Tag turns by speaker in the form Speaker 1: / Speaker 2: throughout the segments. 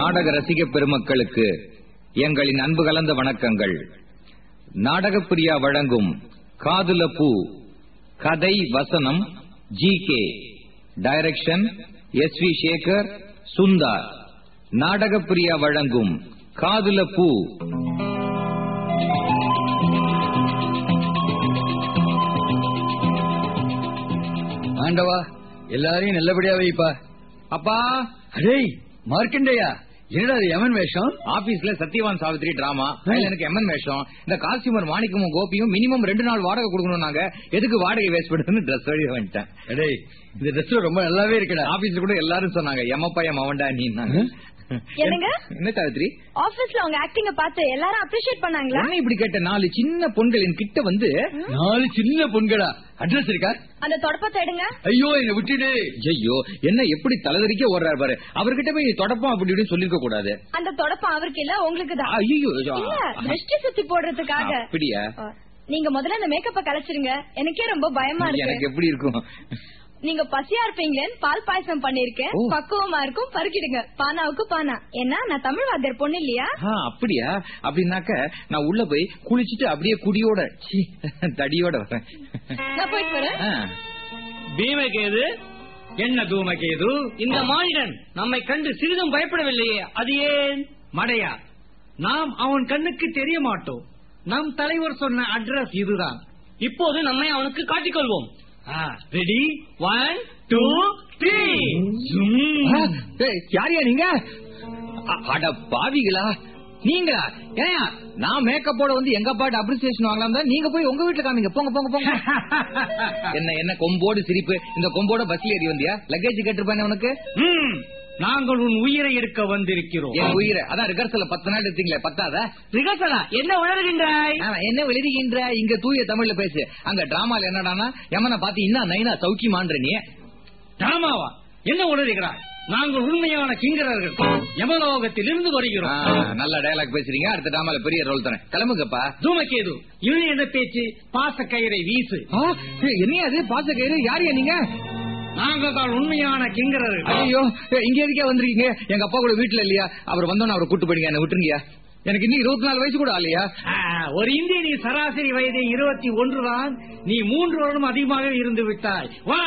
Speaker 1: நாடக ரசிக பெருமக்களுக்கு எங்களின் அன்பு கலந்த வணக்கங்கள் நாடகப்பிரியா வழங்கும் காதுல பூ கதை வசனம் G K direction S V Sekhar Sundar Nadagapriya வழங்கும் காதுல பூ
Speaker 2: ஆண்டவா எல்லாரையும் நல்லபடியா வைப்பா
Speaker 1: அப்பா
Speaker 2: அடே மார்க்கண்டேயா என்னடா அது எமன் வேஷம்
Speaker 1: ஆபீஸ்ல சத்யவான் சாவித்ரி டிராமா அதுல எனக்கு எம்என் வேஷம் இந்த காஸ்டியூமர் மாணிக்கமும் கோபியும் மினிமம் ரெண்டு நாள் வாடகை கொடுக்கணும் நாங்க எதுக்கு வாடகை வேஸ்ட் பண்ணுன்னு ட்ரெஸ் வழி வந்துட்டேன்
Speaker 2: அடே இந்த ட்ரெஸ் ரொம்ப நல்லாவே இருக்குடா
Speaker 1: ஆபீஸ்ல கூட எல்லாரும் சொன்னாங்க எம்மப்பா எம் அவன்டா நீ
Speaker 3: என்னங்க?
Speaker 1: என்ன சாவித்ரி
Speaker 3: ஆபீஸ்ல உங்க ஆக்டிங்க பார்த்து எல்லாரும் அப்ரிஷியேட் பண்ணாங்களா
Speaker 1: என்ன இப்படி கேட்ட நாலு சின்ன பொண்களின் கிட்ட வந்து
Speaker 2: நாலு சின்ன பொண்களா அட்ரஸ் இருக்கா
Speaker 3: அந்த தொடப்பத்தை எடுங்க
Speaker 2: ஐயோ என்ன விட்டுடு
Speaker 1: ஐயோ என்ன எப்படி தலைதறிக்க ஓடுறாரு பாரு அவர்கிட்ட போய் தொடப்போம் அப்படி இப்படின்னு சொல்லிருக்க கூடாது
Speaker 3: அந்த தொடப்பம் அவருக்கு இல்ல உங்களுக்கு தான்
Speaker 1: ஐயோ
Speaker 3: இல்ல திருஷ்டி சுத்தி போடுறதுக்காக
Speaker 1: அப்படியா
Speaker 3: அ, நீங்க முதல்ல அந்த மேக்கப்ப கலைச்சிருங்க எனக்கே ரொம்ப பயமா
Speaker 1: எனக்கு
Speaker 3: இருக்கு
Speaker 1: எப்படி இருக்கும்
Speaker 3: நீங்க பசியா இருப்பீங்களேன்னு பால் பாயசம் பண்ணிருக்கேன்
Speaker 1: ஓ.
Speaker 3: பக்குவமா இருக்கும் பருகிடுங்க பானாவுக்கு பானா ஏன்னா நான் தமிழ் வாத்தியார் பொண்ணு இல்லையா
Speaker 1: ஆ, அப்படியா அப்படின்னாக்க நான் உள்ள போய் குளிச்சிட்டு அப்படியே குடியோட சீ, தடியோட வரேன்
Speaker 3: நான் போயிட்டு வரேன்
Speaker 1: ஆ.
Speaker 4: பீமகேது என்ன தூமகேது இந்த மானிடன் நம்மை கண்டு சிறிதும் பயப்படவில்லையே அது ஏன் மடையா நாம் அவன் கண்ணுக்கு தெரிய மாட்டோம் நம் தலைவர் சொன்ன அட்ரஸ் இதுதான் இப்போது நம்மை அவனுக்கு காட்டிக்கொள்வோம் ரெடி ஒன் டூ த்ரீ
Speaker 1: ஆ, டேய், யாரையா நீங்க அ- அட பாவிகளா நீங்களா ஏயா நான் மேக்கப்போட வந்து எங்க பாட்டு அப்ரிசியேஷன் வாங்கலாம் தான் நீங்க போய் உங்க வீட்டுல காமிங்க போங்க போங்க போங்க என்ன என்ன கொம்போடு சிரிப்பு இந்த கொம்போட பஸ்ல ஏறி வந்தியா லக்கேஜ் கேட்டிருப்பானே உனக்கு
Speaker 4: ம், நாங்கள் உன் உயிரை எடுக்க வந்திருக்கிறோம்
Speaker 1: என் உயிரை அதான் ரிகர்சல்ல பத்து நாள் எடுத்தீங்களே பத்தாத
Speaker 4: ரிகர்சலா என்ன உணர்கின்றாய்
Speaker 1: ஆமா, என்ன எழுதுகின்ற இங்க தூய தமிழ்ல பேசு அங்க டிராமால என்னடானா யமனை பாத்து இன்னும் நைனா சௌக்கியமான்ற நீ
Speaker 4: ராமாவா என்ன உணர்கிறாய் நாங்கள் உண்மையான கிங்கரர்கள் யமலோகத்தில் இருந்து
Speaker 1: ஆ,
Speaker 4: வருகிறோம்
Speaker 1: நல்ல டயலாக் பேசுறீங்க அடுத்த டிராமால பெரிய ரோல் தரேன் கிளம்புங்கப்பா
Speaker 4: தூமகேது இவன் என்ன பேச்சு பாச கயிறை வீசு
Speaker 1: ஆ, ஏய், என்னையா அது பாச கயிறு யாரையா நீங்க
Speaker 4: நாங்கள் தான் உண்மையான கிங்கரர்கள்
Speaker 1: ஐயோ ஏய், இங்க எதுக்கே வந்திருக்கீங்க எங்க அப்பா கூட வீட்டுல இல்லையா அவர் வந்தோன்னு அவரை கூட்டு போயிடுங்க என்ன விட்டுருங்கயா எனக்கு இன்னும் இருபத்தி நாலு வயசு கூட இல்லையா
Speaker 4: ஆ, ஒரு இந்தியனின் சராசரி வயது இருபத்தி ஒன்று தான் நீ மூன்று வருடம் அதிகமாக இருந்து விட்டாய் வா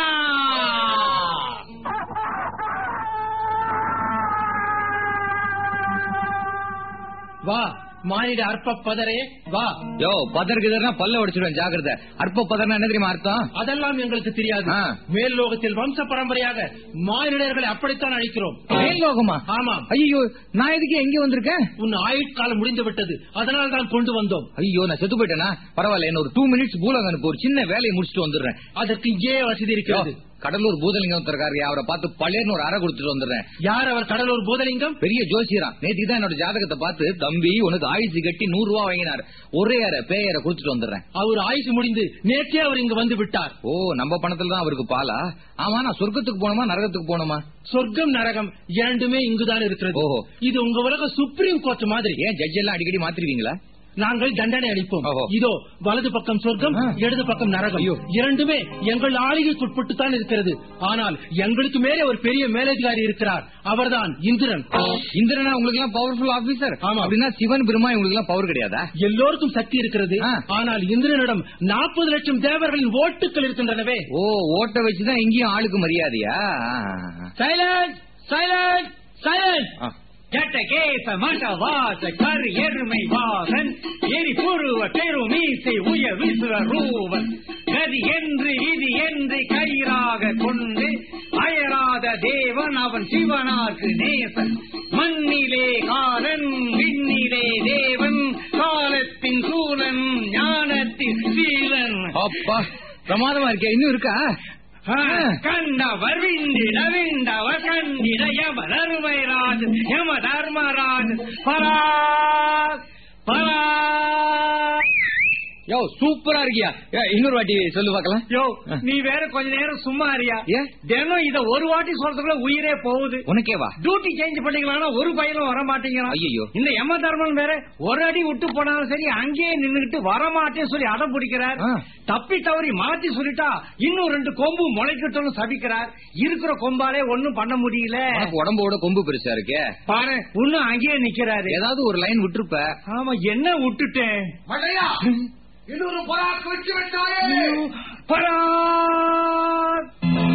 Speaker 4: வா மானிட அற்ப பதரே வா
Speaker 1: யோ பதர் கிதர்னா பல்ல உடைச்சிடுவேன் ஜாக்கிரதை அற்ப பதர்னா என்ன தெரியுமா அர்த்தம்
Speaker 4: அதெல்லாம் எங்களுக்கு தெரியாது
Speaker 1: ஆ.
Speaker 4: மேல் லோகத்தில் வம்ச பரம்பரையாக மானிடர்களை அப்படித்தான் அழைக்கிறோம்
Speaker 1: மேல் லோகமா
Speaker 4: ஆமாம்
Speaker 1: ஐயோ நான் எதுக்கு எங்க வந்திருக்கேன்
Speaker 4: உன் ஆயுட்காலம் முடிந்து விட்டது அதனால் தான் கொண்டு வந்தோம்
Speaker 1: ஐயோ நான் செத்து போயிட்டேனா பரவாயில்ல என்ன ஒரு டூ மினிட்ஸ் பூலகம் அனுப்பு ஒரு சின்ன வேலையை முடிச்சுட்டு வந்துடுறேன்
Speaker 4: அதற்கு இங்கே வசதி இருக்கிறது
Speaker 1: கடலூர் பூதலிங்கம் ஒருத்தருக்காரு அவரை பார்த்து பழையர்னு ஒரு அறை கொடுத்துட்டு வந்துடுறேன்
Speaker 4: யார் அவர் கடலூர் பூதலிங்கம்
Speaker 1: பெரிய ஜோசியரான் நேற்றுக்கு தான் என்னோட ஜாதகத்தை பார்த்து தம்பி உனக்கு ஆயுசு கட்டி நூறு ரூபா வாங்கினார் ஒரே அறை பேயரை கொடுத்துட்டு வந்துடுறேன்
Speaker 4: அவர் ஆயுசு முடிந்து நேற்றே அவர் இங்கு வந்து விட்டார்
Speaker 1: ஓ நம்ம பணத்துல தான் அவருக்கு பாலா ஆமா நான் சொர்க்கத்துக்கு போனோமா நரகத்துக்கு போனோமா
Speaker 4: சொர்க்கம் நரகம் இரண்டுமே இங்குதான் இருக்கிறது
Speaker 1: ஓஹோ.
Speaker 4: இது உங்க உலக சுப்ரீம் கோர்ட் மாதிரி
Speaker 1: ஏன் ஜட்ஜ் எல்லாம் அடிக்கடி மாத்திருவீங்களா
Speaker 4: நாங்கள் தண்டனை அளிப்போம்
Speaker 1: ஓஹோ.
Speaker 4: இதோ வலது பக்கம் சொர்க்கம்
Speaker 1: ஆ.
Speaker 4: இடது பக்கம் நரகம்
Speaker 1: ஐயோ.
Speaker 4: இரண்டுமே எங்கள் ஆளுகைக்குட்பட்டு தான் இருக்கிறது ஆனால் எங்களுக்கு மேலே ஒரு பெரிய மேலதிகாரி இருக்கிறார் அவர்தான் இந்திரன்
Speaker 1: இந்திரனா உங்களுக்கு எல்லாம் பவர்ஃபுல் ஆபீசர்
Speaker 4: ஆமா.
Speaker 1: அப்படின்னா சிவன் பெருமா உங்களுக்கு எல்லாம் பவர் கிடையாதா
Speaker 4: எல்லோருக்கும் சக்தி இருக்கிறது
Speaker 1: ஆ.
Speaker 4: ஆனால் இந்திரனிடம் நாற்பது லட்சம் தேவர்களின் ஓட்டுகள் இருக்கின்றனவே
Speaker 1: ஓ ஓட்ட வச்சுதான் எங்கேயும் ஆளுக்கு மரியாதையா
Speaker 4: சைலன்ஸ் சைலன்ஸ் சைலன்ஸ்
Speaker 1: ஆ.
Speaker 4: ஜட்ட கேச மண்ட வாச கரு எருமை வாகன் எரி புருவ பெரு மீசை உய விசுவ ரூவன் கதி என்று விதி என்று கயிறாக கொண்டு அயராத தேவன் அவன் சிவனாக்கு நேசன் மண்ணிலே காலன் விண்ணிலே தேவன் காலத்தின் சூழன் ஞானத்தின் சீலன்
Speaker 1: அப்பா பிரமாதமா இருக்கே இன்னும் இருக்கா
Speaker 4: கண்டவர் விண்டிட விண்டவர் கண்டிட யம தருமைராஜ் யம தர்மராஜ் பரா பரா
Speaker 1: யோ சூப்பரா இருக்கியா ஏ, இன்னொரு வாட்டி சொல்லு பார்க்கலாம்
Speaker 4: யோ நீ வேற கொஞ்ச நேரம் சும்மா அறியா
Speaker 1: ஏன்?
Speaker 4: தினம் இத ஒரு வாட்டி சொல்றதுக்குள்ள உயிரே போகுது
Speaker 1: உனக்கேவா
Speaker 4: டியூட்டி சேஞ்ச் பண்ணிக்கலாம்னா ஒரு பையனும் வர மாட்டேங்கிறான்
Speaker 1: ஐயையோ.
Speaker 4: இந்த யம தர்மன் வேற ஒரு அடி விட்டு போனாலும் சரி அங்கேயே நின்னுகிட்டு வரமாட்டேன்னு சொல்லி அடம் பிடிக்கிறார்
Speaker 1: ஆ.
Speaker 4: தப்பி தவறி மாத்தி சொல்லிட்டா இன்னும் ரெண்டு கொம்பு முளைக்கட்டும்னு சபிக்கிறார் இருக்கிற கொம்பாலே ஒண்ணும் பண்ண முடியல
Speaker 1: உனக்கு உடம்போட கொம்பு பெருசா இருக்கே
Speaker 4: பாரு இன்னும் அங்கேயே நிக்கிறாரு
Speaker 1: ஏதாவது ஒரு லைன் விட்டுருப்ப
Speaker 4: ஆமா என்ன விட்டுட்டேன்
Speaker 2: மழையா இன்னொரு பராக்கு வச்சு விட்டாயே
Speaker 4: பராக்!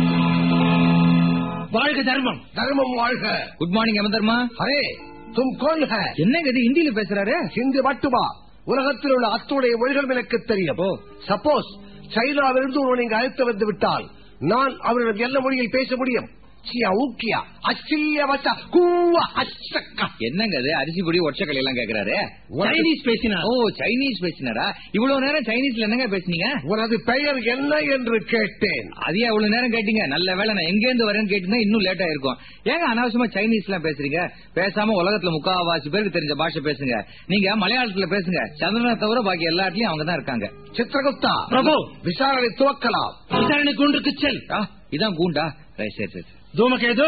Speaker 4: வாழ்க தர்மம்
Speaker 2: தர்மம் வாழ்க
Speaker 1: குட் மார்னிங் யமதர்மா
Speaker 2: அரே தும் கோல் ஹே
Speaker 1: என்னங்க இது ஹிந்தியில பேசுறாரு
Speaker 2: ஹிந்தி மட்டுமா உலகத்தில் உள்ள அத்துடைய மொழிகள் எனக்கு தெரியும் சப்போஸ் சைனாவிலிருந்து ஒருவன் இங்கு அழைத்து வந்து விட்டால் நான் அவரிடம் என்ன மொழியில் பேச முடியும் சியா ஊக்கியா அச்சில்ய வச்சா கூவா அச்சக்கா
Speaker 1: என்னங்க இது அரிசி பொடி ஒற்சக்கலை எல்லாம் கேக்குறாரு
Speaker 4: சைனீஸ் பேசினா
Speaker 1: ஓ சைனீஸ் பேசினாரா இவ்வளவு நேரம் சைனீஸ்ல என்னங்க பேசுனீங்க
Speaker 2: உனது பெயர் என்ன என்று கேட்டேன்
Speaker 1: அதே அவ்வளவு நேரம் கேட்டீங்க நல்ல வேலை நான் எங்க இருந்து வரேன்னு கேட்டீங்கன்னா இன்னும் லேட்டா இருக்கும் ஏங்க அனாவசியமா சைனீஸ் எல்லாம் பேசுறீங்க பேசாம உலகத்துல முக்காவாசி பேருக்கு தெரிஞ்ச பாஷை பேசுங்க நீங்க மலையாளத்துல பேசுங்க சந்திரனை தவிர பாக்கி எல்லா இடத்துலயும் அவங்க தான் இருக்காங்க
Speaker 2: சித்திரகுப்தா
Speaker 4: பிரபு.
Speaker 2: விசாரணை துவக்கலாம்
Speaker 4: விசாரணை குண்டுக்கு செல்
Speaker 1: ஆ, இதான் கூண்டா ரைட் சரி சரி
Speaker 4: தூமகேது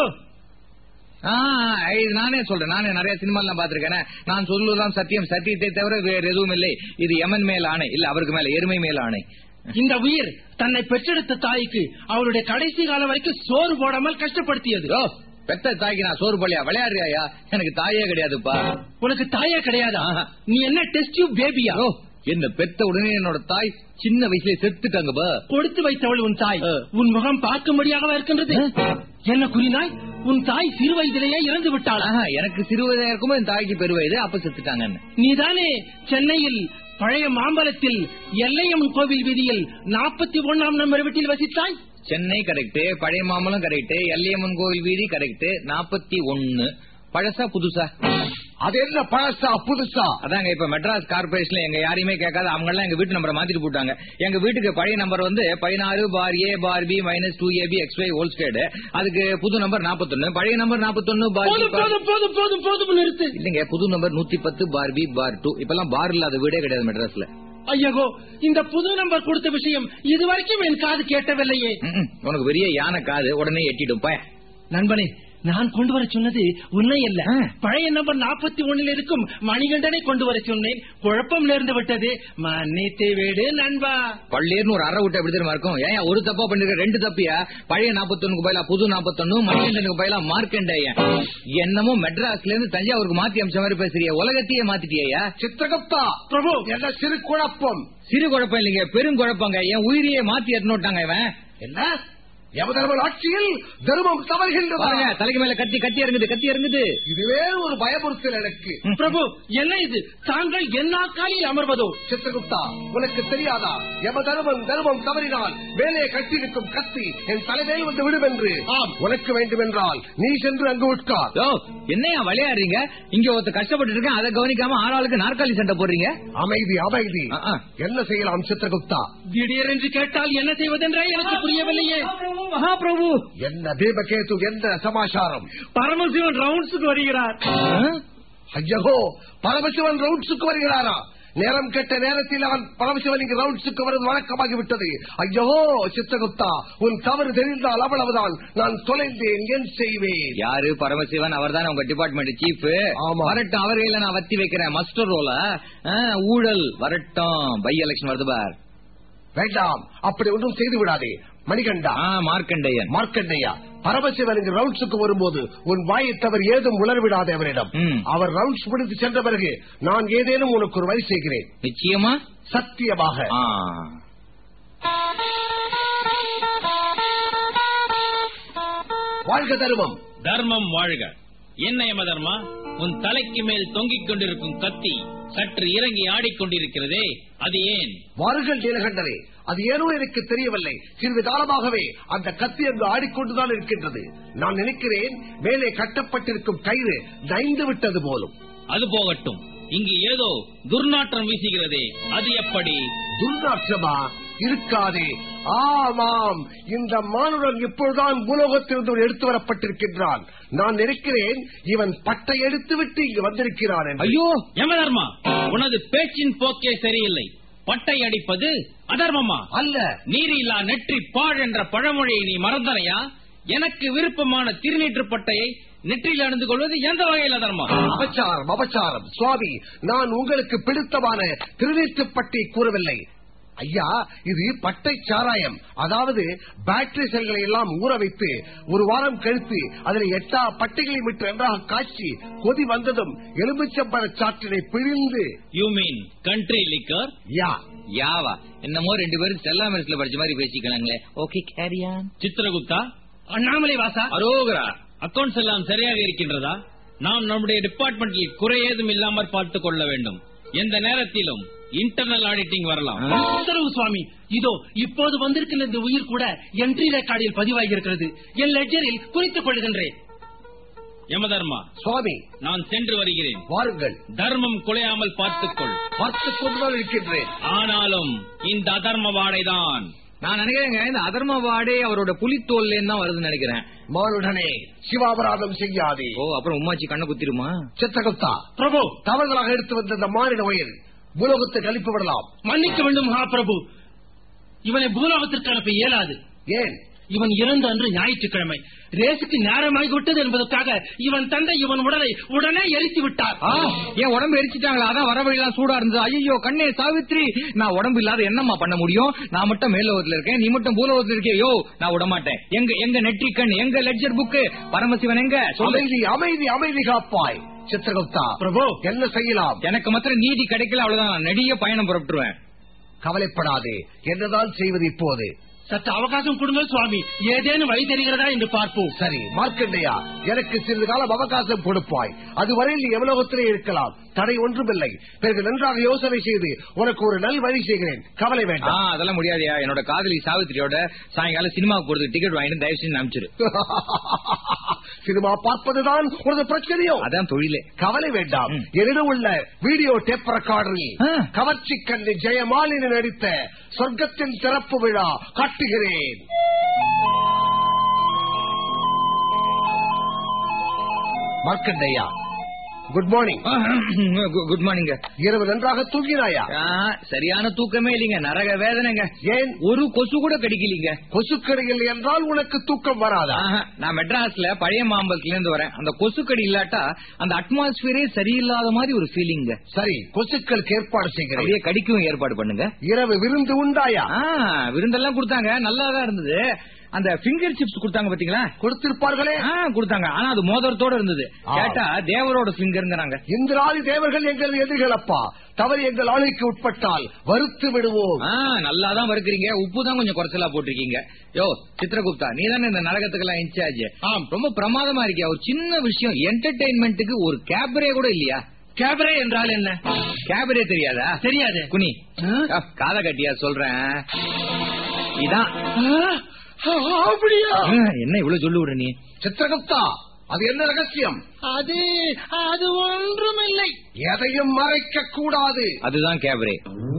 Speaker 1: ஆ, இது நானே சொல்றேன் நானே நிறைய சினிமா எல்லாம் பாத்திருக்கேன் நான் சொல்லுவதுதான் சத்தியம் சத்தியத்தை தவிர வேற எதுவும் இல்லை இது யமன் மேல் ஆணை இல்ல அவருக்கு மேல எருமை மேல் ஆணை
Speaker 4: இந்த உயிர் தன்னை பெற்றெடுத்த தாய்க்கு அவருடைய கடைசி காலம் வரைக்கும் சோறு போடாமல் கஷ்டப்படுத்தியது
Speaker 1: ஓ பெத்த தாய்க்கு நான் சோறு பள்ளியா விளையாடுறியா எனக்கு தாயே கிடையாதுப்பா
Speaker 4: உனக்கு தாயே கிடையாதா
Speaker 1: ஆஹா.
Speaker 4: நீ என்ன டெஸ்ட் டியூப் பேபியா
Speaker 1: ஓ என்ன பெத்த உடனே என்னோட தாய் சின்ன வயசுல செத்துட்டாங்க பா
Speaker 4: கொடுத்து வைத்தவள் உன் தாய்
Speaker 1: ஆ.
Speaker 4: உன் முகம் பார்க்கும்படியாக இருக்கின்றது என்ன குறினாய் உன் தாய் சிறு வயதிலேயே இறந்து விட்டாளா
Speaker 1: ஆஹா, எனக்கு சிறுவயதா இருக்கும்போது என் தாய்க்கு பெருவயது அப்ப செத்துட்டாங்கன்னு
Speaker 4: நீதானே சென்னையில் பழைய மாம்பலத்தில் எல்லையம்மன் கோவில் வீதியில் நாற்பத்தி ஒன்னாம் நம்பர் வீட்டில் வசித்தாய்
Speaker 1: சென்னை கரெக்ட் பழைய மாமலம் கரெக்ட் எல்லையம்மன் கோவில் வீதி கரெக்ட் நாற்பத்தி ஒன்னு பழசா புதுசா
Speaker 2: அது என்ன பழசா புதுசா
Speaker 1: அதாங்க இப்ப மெட்ராஸ் கார்பரேஷன்ல எங்க யாரையுமே கேட்காத அவங்க எல்லாம் எங்க வீட்டு நம்பரை மாத்திட்டு போட்டாங்க எங்க வீட்டுக்கு பழைய நம்பர் வந்து பதினாறு bar A bar B minus two A B X Y whole squared அதுக்கு புது நம்பர் நாற்பத்தொன்னு பழைய நம்பர் நாற்பத்தொன்னு பார்
Speaker 4: போதும் போதும் போதும் போதும் போதும் நிறுத்து
Speaker 1: இல்லங்க புது நம்பர் நூத்தி பத்து பார் பி பார் டூ இப்பெல்லாம் பார் இல்லாத வீடே கிடையாது மெட்ராஸ்ல
Speaker 4: ஐயகோ இந்த புது நம்பர் கொடுத்த விஷயம் இதுவரைக்கும் என் காது கேட்டவில்லையே
Speaker 1: ம்ம். உனக்கு பெரிய யானை காது உடனே எட்டிடும் பய
Speaker 4: நண்பனே நான் கொண்டு வர சொன்னது உன்னை அல்ல
Speaker 1: ஆ.
Speaker 4: பழைய நம்பர் நாற்பத்தி ஒண்ணில் இருக்கும் மணிகண்டனை கொண்டு வர சொன்னேன் குழப்பம் நேர்ந்து விட்டது மன்னித்து விடு நண்பா
Speaker 1: பள்ளியர்னு ஒரு அரை விட்டு எப்படி தெரியுமா இருக்கும் ஏன் ஒரு தப்பா பண்ணிருக்க ரெண்டு தப்பியா பழைய நாற்பத்தொன்னுக்கு பதிலா புது நாற்பத்தொன்னு மணிகண்டனுக்கு பதிலா மார்க்கண்டேயன் என்னமோ மெட்ராஸ்ல இருந்து தஞ்சாவூருக்கு மாத்தி அம்ச மாதிரி பேசுறிய உலகத்தையே மாத்திட்டியா
Speaker 2: சித்திரகுப்தா
Speaker 4: பிரபு
Speaker 2: என்ன சிறு குழப்பம்
Speaker 1: சிறு குழப்பம் இல்லைங்க பெரும் குழப்பங்க என் உயிரியே மாத்தி எட்டனோட்டாங்க இவன்
Speaker 2: என்ன யமதர்மன் ஆட்சியில் தர்மம் தவறுகின்றதா
Speaker 1: பாருங்க தலைக்கு மேல கத்தி கத்தி இறங்குது கத்தி இறங்குது
Speaker 2: இதுவே ஒரு பயமுறுத்தல் எனக்கு
Speaker 4: பிரபு என்ன இது தாங்கள் என்ன காலில் அமர்வதோ
Speaker 2: சித்திரகுப்தா உனக்கு தெரியாதா யம தர்மம் தர்மம் தவறினால் மேலே கட்டியிருக்கும் கத்தி என் தலைமையில் வந்து விடும் என்று
Speaker 4: ஆம்.
Speaker 2: உனக்கு வேண்டுமென்றால் நீ சென்று அங்கு உட்கார்
Speaker 1: யோ, என்னையா விளையாடுறீங்க இங்க ஒருத்தர் கஷ்டப்பட்டு இருக்கேன் அதை கவனிக்காம ஆளாளுக்கு நாற்காலி சண்டை போடுறீங்க
Speaker 2: அமைதி அமைதி
Speaker 1: ஆ, ஆ.
Speaker 2: என்ன செய்யலாம் சித்திரகுப்தா
Speaker 4: திடீரென்று கேட்டால் என்ன செய்வதென்றே எனக்கு புரியவில்லையே
Speaker 1: மகாபிரபு
Speaker 2: என்ன தீபகேது என்ன சமாச்சாரம்
Speaker 4: பரமசிவன் ரவுண்ட்ஸுக்கு வருகிறார்
Speaker 2: ஐயோ பரமசிவன் ரவுண்ட்ஸுக்கு வருகிறாரா நேரம் கெட்ட நேரத்தில் அவன் பரமசிவன் இங்கு ரவுண்ட்ஸுக்கு வருவது வழக்கமாகி விட்டது ஐயோ சித்தகுப்தா உன் தவறு தெரிந்தால் அவ்வளவுதான் நான் தொலைந்தேன் என் செய்வேன்
Speaker 1: யாரு பரமசிவன் அவர் தானே உங்க டிபார்ட்மெண்ட் சீஃப்
Speaker 2: ஆமா.
Speaker 1: வரட்டும் அவர் கையில நான் வத்தி வைக்கிறேன் மஸ்டர் ரோல ஊழல் வரட்டும் பை எலெக்ஷன் வருது பார்
Speaker 2: வேண்டாம் அப்படி ஒன்றும் செய்து விடாதே மணிகண்டா
Speaker 1: ஆ, மார்க்கண்டேயன்
Speaker 2: மார்க்கண்டையா பரமசிவன் இங்கு ரவுண்ட்ஸுக்கு வரும்போது உன் வாயை தவறு ஏதும் உளர்விடாதே அவரிடம்
Speaker 1: ம்.
Speaker 2: அவர் ரவுண்ட்ஸ் முடித்து சென்ற பிறகு நான் ஏதேனும் உனக்கு ஒரு வழி செய்கிறேன்
Speaker 1: நிச்சயமா
Speaker 2: சத்தியமாக
Speaker 1: ஆ.
Speaker 2: வாழ்க தருமம்
Speaker 5: தர்மம் வாழ்க என்ன யம தர்மா உன் தலைக்கு மேல் தொங்கிக் கொண்டிருக்கும் கத்தி சற்று இறங்கி ஆடிக்கொண்டிருக்கிறதே அது ஏன்
Speaker 2: வாருங்கள் நீலகண்டரே அது ஏனோ எனக்கு தெரியவில்லை சிறிது காலமாகவே அந்த கத்தி அங்கு ஆடிக்கொண்டுதான் இருக்கின்றது நான் நினைக்கிறேன் மேலே கட்டப்பட்டிருக்கும் கயிறு நைந்து விட்டது போலும்
Speaker 5: அது போகட்டும் இங்கு ஏதோ துர்நாற்றம் வீசுகிறதே அது எப்படி
Speaker 2: துர்நாற்றமா இருக்காதே ஆமாம் இந்த மானுடன் இப்பொழுதுதான் பூலோகத்திலிருந்து எடுத்து வரப்பட்டிருக்கின்றான் நான் நினைக்கிறேன் இவன் பட்டை எடுத்து விட்டு இங்கு வந்திருக்கிறான் என்று.
Speaker 1: ஐயோ
Speaker 5: யம தர்மா உனது பேச்சின் போக்கே சரியில்லை பட்டை அடிப்பது அதர்மமா
Speaker 2: அல்ல
Speaker 5: நீரில்லா நெற்றி பாழ் என்ற பழமொழியை நீ மறந்தனையா எனக்கு விருப்பமான திருநீற்று பட்டையை நெற்றியில் அணிந்து கொள்வது எந்த வகையில் அதர்மா
Speaker 2: அபச்சாரம் அபச்சாரம் சுவாமி நான் உங்களுக்கு பிடித்தமான திருநீற்றுப்பட்டி கூறவில்லை ஐயா இது பட்டை சாராயம் அதாவது பேட்டரி செல்களை எல்லாம் ஊற வைத்து ஒரு வாரம் கழித்து அதில் எட்டா பட்டைகளை விட்டு நன்றாக காய்ச்சி கொதி வந்ததும் எலுமிச்சம்பழ சாற்றினை பிழிந்து
Speaker 5: you mean country liquor
Speaker 2: yeah
Speaker 1: யாவா என்னமோ ரெண்டு பேரும் செல்லா மெரிசில படிச்ச மாதிரி பேசிக்கலாங்களே ஓகே கேரியான்
Speaker 5: சித்திரகுப்தா
Speaker 4: அண்ணாமலை வாசா
Speaker 5: அரோகரா அக்கவுண்ட்ஸ் எல்லாம் சரியாக இருக்கின்றதா நாம் நம்முடைய டிபார்ட்மெண்டில் குறை ஏதும் இல்லாமல் பார்த்துக் கொள்ள வேண்டும் எந்த நேரத்திலும் இன்டர்னல் ஆடிட்டிங் வரலாம்
Speaker 4: உத்தரவு சுவாமி இதோ இப்போது வந்திருக்கிற இந்த உயிர் கூட என்ட்ரி ரெக்கார்டில் பதிவாகி இருக்கிறது என் லெட்ஜரில் குறித்துக் கொள்கின்றேன்
Speaker 5: யமதர்மா
Speaker 2: சுவாமி
Speaker 5: நான் சென்று வருகிறேன்
Speaker 2: வாருங்கள்
Speaker 5: தர்மம் குலையாமல் பார்த்துக்கொள்
Speaker 2: பார்த்துக் கொண்டுதான் இருக்கின்றேன்
Speaker 5: ஆனாலும் இந்த அதர்ம வாடைதான்
Speaker 1: நான் நினைக்கிறேங்க இந்த அதர்ம வாடே அவரோட புலித்தோல்ல தான் வருதுன்னு நினைக்கிறேன்
Speaker 2: மானுடனே சிவாபராதம் செய்யாதே
Speaker 1: ஓ அப்புறம் உமாச்சி கண்ணை குத்திருமா
Speaker 2: சித்தகுப்தா
Speaker 4: பிரபு
Speaker 2: தவறுதலாக எடுத்து வந்த இந்த மானிட வயல் பூலோகத்தை கழிப்பு விடலாம்
Speaker 4: மன்னிக்க வேண்டும் மகாபிரபு இவனை பூலோகத்திற்கு அனுப்ப இயலாது
Speaker 2: ஏன்
Speaker 4: இவன் இறந்த அன்று ஞாயிற்றுக்கிழமை ரேசுக்கு நேரமாகிவிட்டது என்பதற்காக இவன் தந்தை இவன் உடலை உடனே எரித்து விட்டார்
Speaker 1: ஆ, என் உடம்பு எரிச்சிட்டாங்களா அதான் வர வழியெல்லாம் சூடா இருந்தது ஐயோ கண்ணே சாவித்ரி நான் உடம்பு இல்லாத என்னம்மா பண்ண முடியும் நான் மட்டும் மேலோகத்துல இருக்கேன் நீ மட்டும் பூலோகத்துல இருக்கே யோ நான் விட மாட்டேன் எங்க எங்க நெற்றிக்கண் எங்க லெட்ஜர் புக்கு பரமசிவன் எங்க சொல்லு
Speaker 2: அமைதி அமைதி அமைதி காப்பாய் சித்திரகுப்தா
Speaker 4: பிரபு
Speaker 2: என்ன செய்யலாம்
Speaker 1: எனக்கு மாத்திரம் நீதி கிடைக்கல அவ்வளவுதான் நான் நெடிய பயணம் புறப்பட்டுருவேன்
Speaker 2: கவலைப்படாதே என்னதான் செய்வது இப்போது
Speaker 4: சற்று அவகாசம் கொடுங்கள் சுவாமி ஏதேனும் வழி தெரிகிறதா என்று பார்ப்போம்
Speaker 2: சரி மார்க்கண்டையா எனக்கு சிறிது காலம் அவகாசம் கொடுப்பாய் அதுவரையில் நீ எவ்வளவுத்திலே இருக்கலாம் தடை ஒன்றுமில்லை பிறகு நன்றாக யோசனை செய்து உனக்கு ஒரு நல் வழி செய்கிறேன் கவலை
Speaker 1: ஆ,
Speaker 2: வேண்டாம்
Speaker 1: அதெல்லாம் முடியாதுயா என்னோட காதலி சாவித்திரியோட சாயங்காலம் சினிமாவுக்கு போறதுக்கு டிக்கெட் வாங்கிட்டு தயவு செஞ்சு அனுப்பிச்சிரு
Speaker 2: சினிமா பார்ப்பதுதான் உனது பிரச்சனையோ
Speaker 1: அதான் தொழிலே
Speaker 2: கவலை வேண்டாம்
Speaker 1: ம்.
Speaker 2: என்னிடம் உள்ள வீடியோ டேப் ரெக்கார்டரில்
Speaker 1: ஆ.
Speaker 2: கவர்ச்சி கண்ணி ஜெயமாலினி நடித்த சொர்க்கத்தின் திறப்பு விழா காட்டுகிறேன் Markandeya good morning
Speaker 1: good morning
Speaker 2: இரவு நன்றாக தூங்கினாயா
Speaker 1: சரியான தூக்கமே இல்லைங்க நரக வேதனைங்க
Speaker 2: ஏன்
Speaker 1: ஒரு கொசு கூட கடிக்கலீங்க
Speaker 2: கொசுக்கடையில் என்றால் உனக்கு தூக்கம் வராதா
Speaker 1: ஆஹா, நான் மெட்ராஸ்ல பழைய மாம்பலத்துல இருந்து வரேன் அந்த கொசுக்கடி இல்லாட்டா அந்த அட்மாஸ்பியரே சரியில்லாத மாதிரி ஒரு ஃபீலிங்க
Speaker 2: சரி கொசுக்களுக்கு ஏற்பாடு செய்கிறேன்
Speaker 1: அப்படியே கடிக்கவும் ஏற்பாடு பண்ணுங்க
Speaker 2: இரவு விருந்து உண்டாயா
Speaker 1: ஆ, விருந்தெல்லாம் கொடுத்தாங்க நல்லா தான் இருந்தது அந்த ஃபிங்கர் சிப்ஸ் கொடுத்தாங்க பாத்தீங்களா
Speaker 2: கொடுத்திருப்பார்களே
Speaker 1: ஆ, கொடுத்தாங்க ஆனா அது மோதிரத்தோட இருந்தது
Speaker 2: ஆ.
Speaker 1: கேட்டா தேவரோட ஃபிங்கர்ங்கிறாங்க
Speaker 2: இந்திராதி தேவர்கள் எங்கள் எதிர்களப்பா தவறு எங்கள் ஆணைக்கு உட்பட்டால் வருத்து விடுவோம்
Speaker 1: ஆ, நல்லா தான் வறுக்கிறீங்க உப்பு தான் கொஞ்சம் குறைச்சலா போட்டிருக்கீங்க யோ சித்ரகுப்தா நீ தானே இந்த நரகத்துக்கெல்லாம் இன்சார்ஜ்
Speaker 4: ஆம்.
Speaker 1: ரொம்ப பிரமாதமா இருக்கியா ஒரு சின்ன விஷயம் என்டர்டைன்மெண்ட்டுக்கு ஒரு கேபரே கூட இல்லையா
Speaker 4: கேபரே என்றால் என்ன
Speaker 1: கேபரே தெரியாதா
Speaker 4: தெரியாது
Speaker 1: குனி
Speaker 4: ஆ?
Speaker 1: காத கட்டியா சொல்றேன் இதான்
Speaker 4: ஆ, அப்படியா
Speaker 1: ஆ, என்ன இவ்வளவு சொல்லு விடுற நீ
Speaker 2: சித்திரகுப்தா அது என்ன ரகசியம்
Speaker 4: அது அது ஒன்றுமில்லை
Speaker 2: எதையும் மறைக்க கூடாது
Speaker 1: அதுதான் கேபரே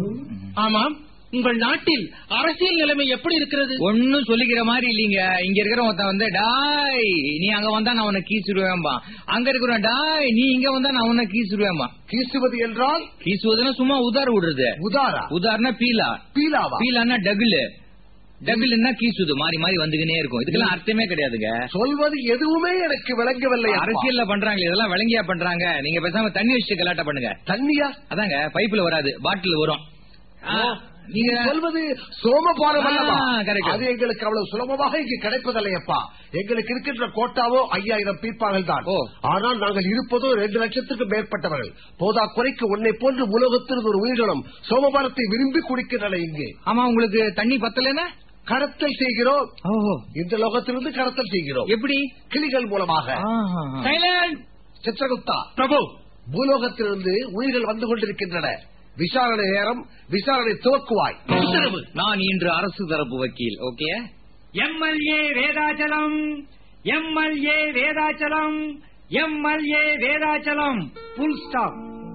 Speaker 4: ஆமாம் உங்கள் நாட்டில் அரசியல் நிலைமை எப்படி இருக்கிறது
Speaker 1: ஒன்னும் சொல்லிக்கிற மாதிரி இல்லீங்க இங்க இருக்கிற ஒருத்தன் வந்து டாய் நீ அங்க வந்தா நான் உன்னை கீசுருவேன்பா அங்க இருக்கிறவன் டாய் நீ இங்க வந்தா நான் உன்னை கீசுருவேன்பா
Speaker 2: கீசுவது என்றால்
Speaker 1: கீசுவதுன்னா சும்மா உதார் விடுறது
Speaker 2: உதாரா
Speaker 1: உதாரண பீலா
Speaker 2: பீலாவா
Speaker 1: பீலான்னா டகுலு டகுலுன்னா கீசுது மாறி மாறி வந்துகினே இருக்கும் இதுக்கெல்லாம் அர்த்தமே கிடையாதுங்க
Speaker 2: சொல்வது எதுவுமே எனக்கு விளங்கவில்லை அப்பா.
Speaker 1: அரசியல்ல பண்றாங்க இதெல்லாம் விளங்கியா பண்றாங்க நீங்க பேசாம தண்ணி வச்சுட்டு கலாட்ட பண்ணுங்க
Speaker 2: தண்ணியா
Speaker 1: அதாங்க பைப்புல வராது பாட்டில் வரும் ஆ,
Speaker 2: நீங்க
Speaker 1: நீங்க
Speaker 2: சொல்வது சோமபானம் அல்லவா
Speaker 1: ஆ, correct.
Speaker 2: அது எங்களுக்கு அவ்வளவு சுலபமாக இங்கு கிடைப்பதில்லையப்பா எங்களுக்கு இருக்கின்ற கோட்டாவோ ஐயாயிரம் பீப்பார்கள் தான்
Speaker 1: ஓ.
Speaker 2: ஆனால் நாங்கள் இருப்பதோ ரெண்டு லட்சத்துக்கு மேற்பட்டவர்கள் போதா குறைக்கு உன்னை போன்று உலகத்தில் ஒரு உயிரினம் சோமபானத்தை விரும்பி குடிக்கின்றன இங்கு
Speaker 1: ஆமா உங்களுக்கு தண்ணி பத்தலன்னா
Speaker 2: கடத்தல் செய்கிறோம்
Speaker 1: ஓஹோ
Speaker 2: இந்த லோகத்திலிருந்து கடத்தல் செய்கிறோம்
Speaker 1: எப்படி
Speaker 2: கிளிகள் மூலமாக
Speaker 4: சைலண்ட்
Speaker 2: சித்திரகுப்தா
Speaker 4: பிரபு
Speaker 2: பூலோகத்திலிருந்து உயிர்கள் வந்து கொண்டிருக்கின்றன விசாரணை நேரம் விசாரணை துவக்குவாய்
Speaker 4: உத்தரவு
Speaker 1: நான் இன்று அரசு தரப்பு வக்கீல் okay
Speaker 6: MLA Vedachalam MLA Vedachalam MLA Vedachalam full stop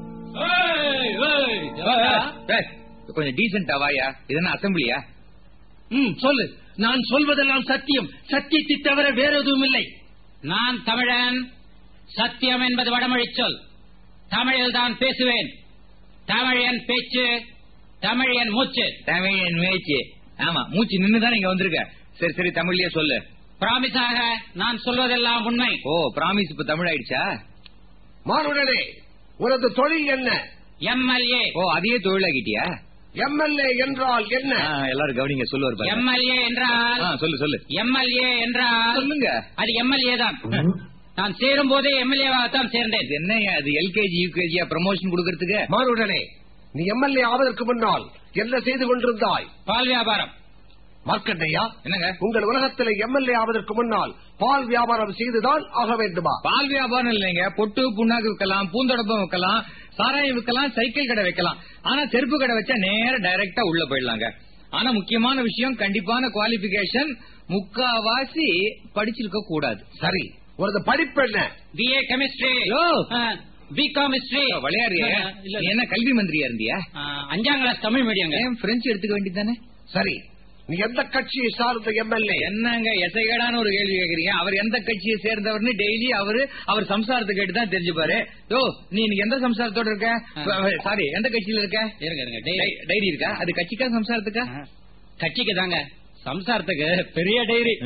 Speaker 1: கொஞ்சம் டீசென்டா வாயா இது என்ன அசம்பிளியா
Speaker 4: ம் சொல்லு நான் சொல்வதெல்லாம் சத்தியம் சத்தியத்தை தவிர வேற எதுவும் இல்லை
Speaker 5: நான் தமிழன் சத்தியம் என்பது வடமொழி சொல் தமிழில் தான் பேசுவேன் தமிழ் என் பேச்சு தமிழ் என் மூச்சு
Speaker 1: தமிழ் என் மேய்ச்சி ஆமா மூச்சு நின்னுதான் இங்க வந்திருக்க சரி சரி தமிழ்லயே சொல்லு
Speaker 5: பிராமிஸாக நான் சொல்வதெல்லாம் உண்மை
Speaker 1: ஓ பிராமிஸ் இப்ப தமிழ் ஆயிடுச்சா
Speaker 2: மானுடனே உனது தொழில் என்ன
Speaker 5: எம்எல்ஏ
Speaker 1: ஓ அதையே தொழிலாக்கிட்டியா
Speaker 2: எம்எல்ஏ என்றால் என்ன
Speaker 1: ஆ, எல்லாரும் கவனிங்க சொல்லுவார் பாருங்க.
Speaker 5: எம்எல்ஏ என்றால்
Speaker 1: ஆ, சொல்லு சொல்லு
Speaker 5: எம்எல்ஏ என்றால்
Speaker 1: சொல்லுங்க
Speaker 5: அது எம்எல்ஏ தான் நான் சேரும் போதே எம்எல்ஏவாகத்தான் சேர்ந்தேன்
Speaker 1: இது என்னய்யா இது எல்கேஜி யூகேஜியா ப்ரமோஷன் கொடுக்கறதுக்கு
Speaker 2: மானுடனே நீ எம்எல்ஏ ஆவதற்கு முன்னால் என்ன செய்து கொண்டிருந்தாய்
Speaker 5: பால் வியாபாரம்
Speaker 2: மார்க்கண்டையா
Speaker 1: என்னங்க
Speaker 2: உங்கள் உலகத்தில் எம்எல்ஏ ஆவதற்கு முன்னால் பால் வியாபாரம் செய்துதான் ஆக வேண்டுமா
Speaker 1: பால் வியாபாரம் இல்லைங்க பொட்டு புண்ணாக்கு விற்கலாம் பூந்தொடப்பம் விற்கலாம் சாராயம் விற்கலாம் சைக்கிள் கடை வைக்கலாம் ஆனா செருப்பு கடை வச்சா நேர டைரக்டா உள்ள போயிடலாங்க ஆனா முக்கியமான விஷயம் கண்டிப்பான குவாலிபிகேஷன் முக்காவாசி படிச்சிருக்க கூடாது
Speaker 2: சரி உனது படிப்பு என்ன
Speaker 5: பிஏ கெமிஸ்ட்ரி
Speaker 1: யோ.
Speaker 5: பி காமிஸ்ட்ரி
Speaker 1: விளையாடுறிய
Speaker 5: இல்ல
Speaker 1: நீ என்ன கல்வி மந்திரியா இருந்தியா
Speaker 5: ஆ, அஞ்சாம் கிளாஸ் தமிழ் மீடியங்க
Speaker 1: ஏன் பிரெஞ்சு எடுத்துக்க வேண்டியதானே
Speaker 2: சரி நீ எந்த கட்சியை சார்ந்த எம்எல்ஏ
Speaker 1: என்னங்க எசைகேடான ஒரு கேள்வி கேக்குறீங்க அவர் எந்த கட்சியை சேர்ந்தவர்னு டெய்லி அவரு அவர் சம்சாரத்தை கேட்டு தான் தெரிஞ்சுப்பாரு யோ நீ இன்னைக்கு எந்த சம்சாரத்தோட இருக்க சாரி எந்த கட்சியில இருக்க
Speaker 5: இருங்க இருங்க டேய்.
Speaker 1: டை- டைரி இருக்கா அது கட்சிக்கா சம்சாரத்துக்கா
Speaker 5: கட்சிக்கு தாங்க சம்சாரத்துக்கு பெரிய டைரி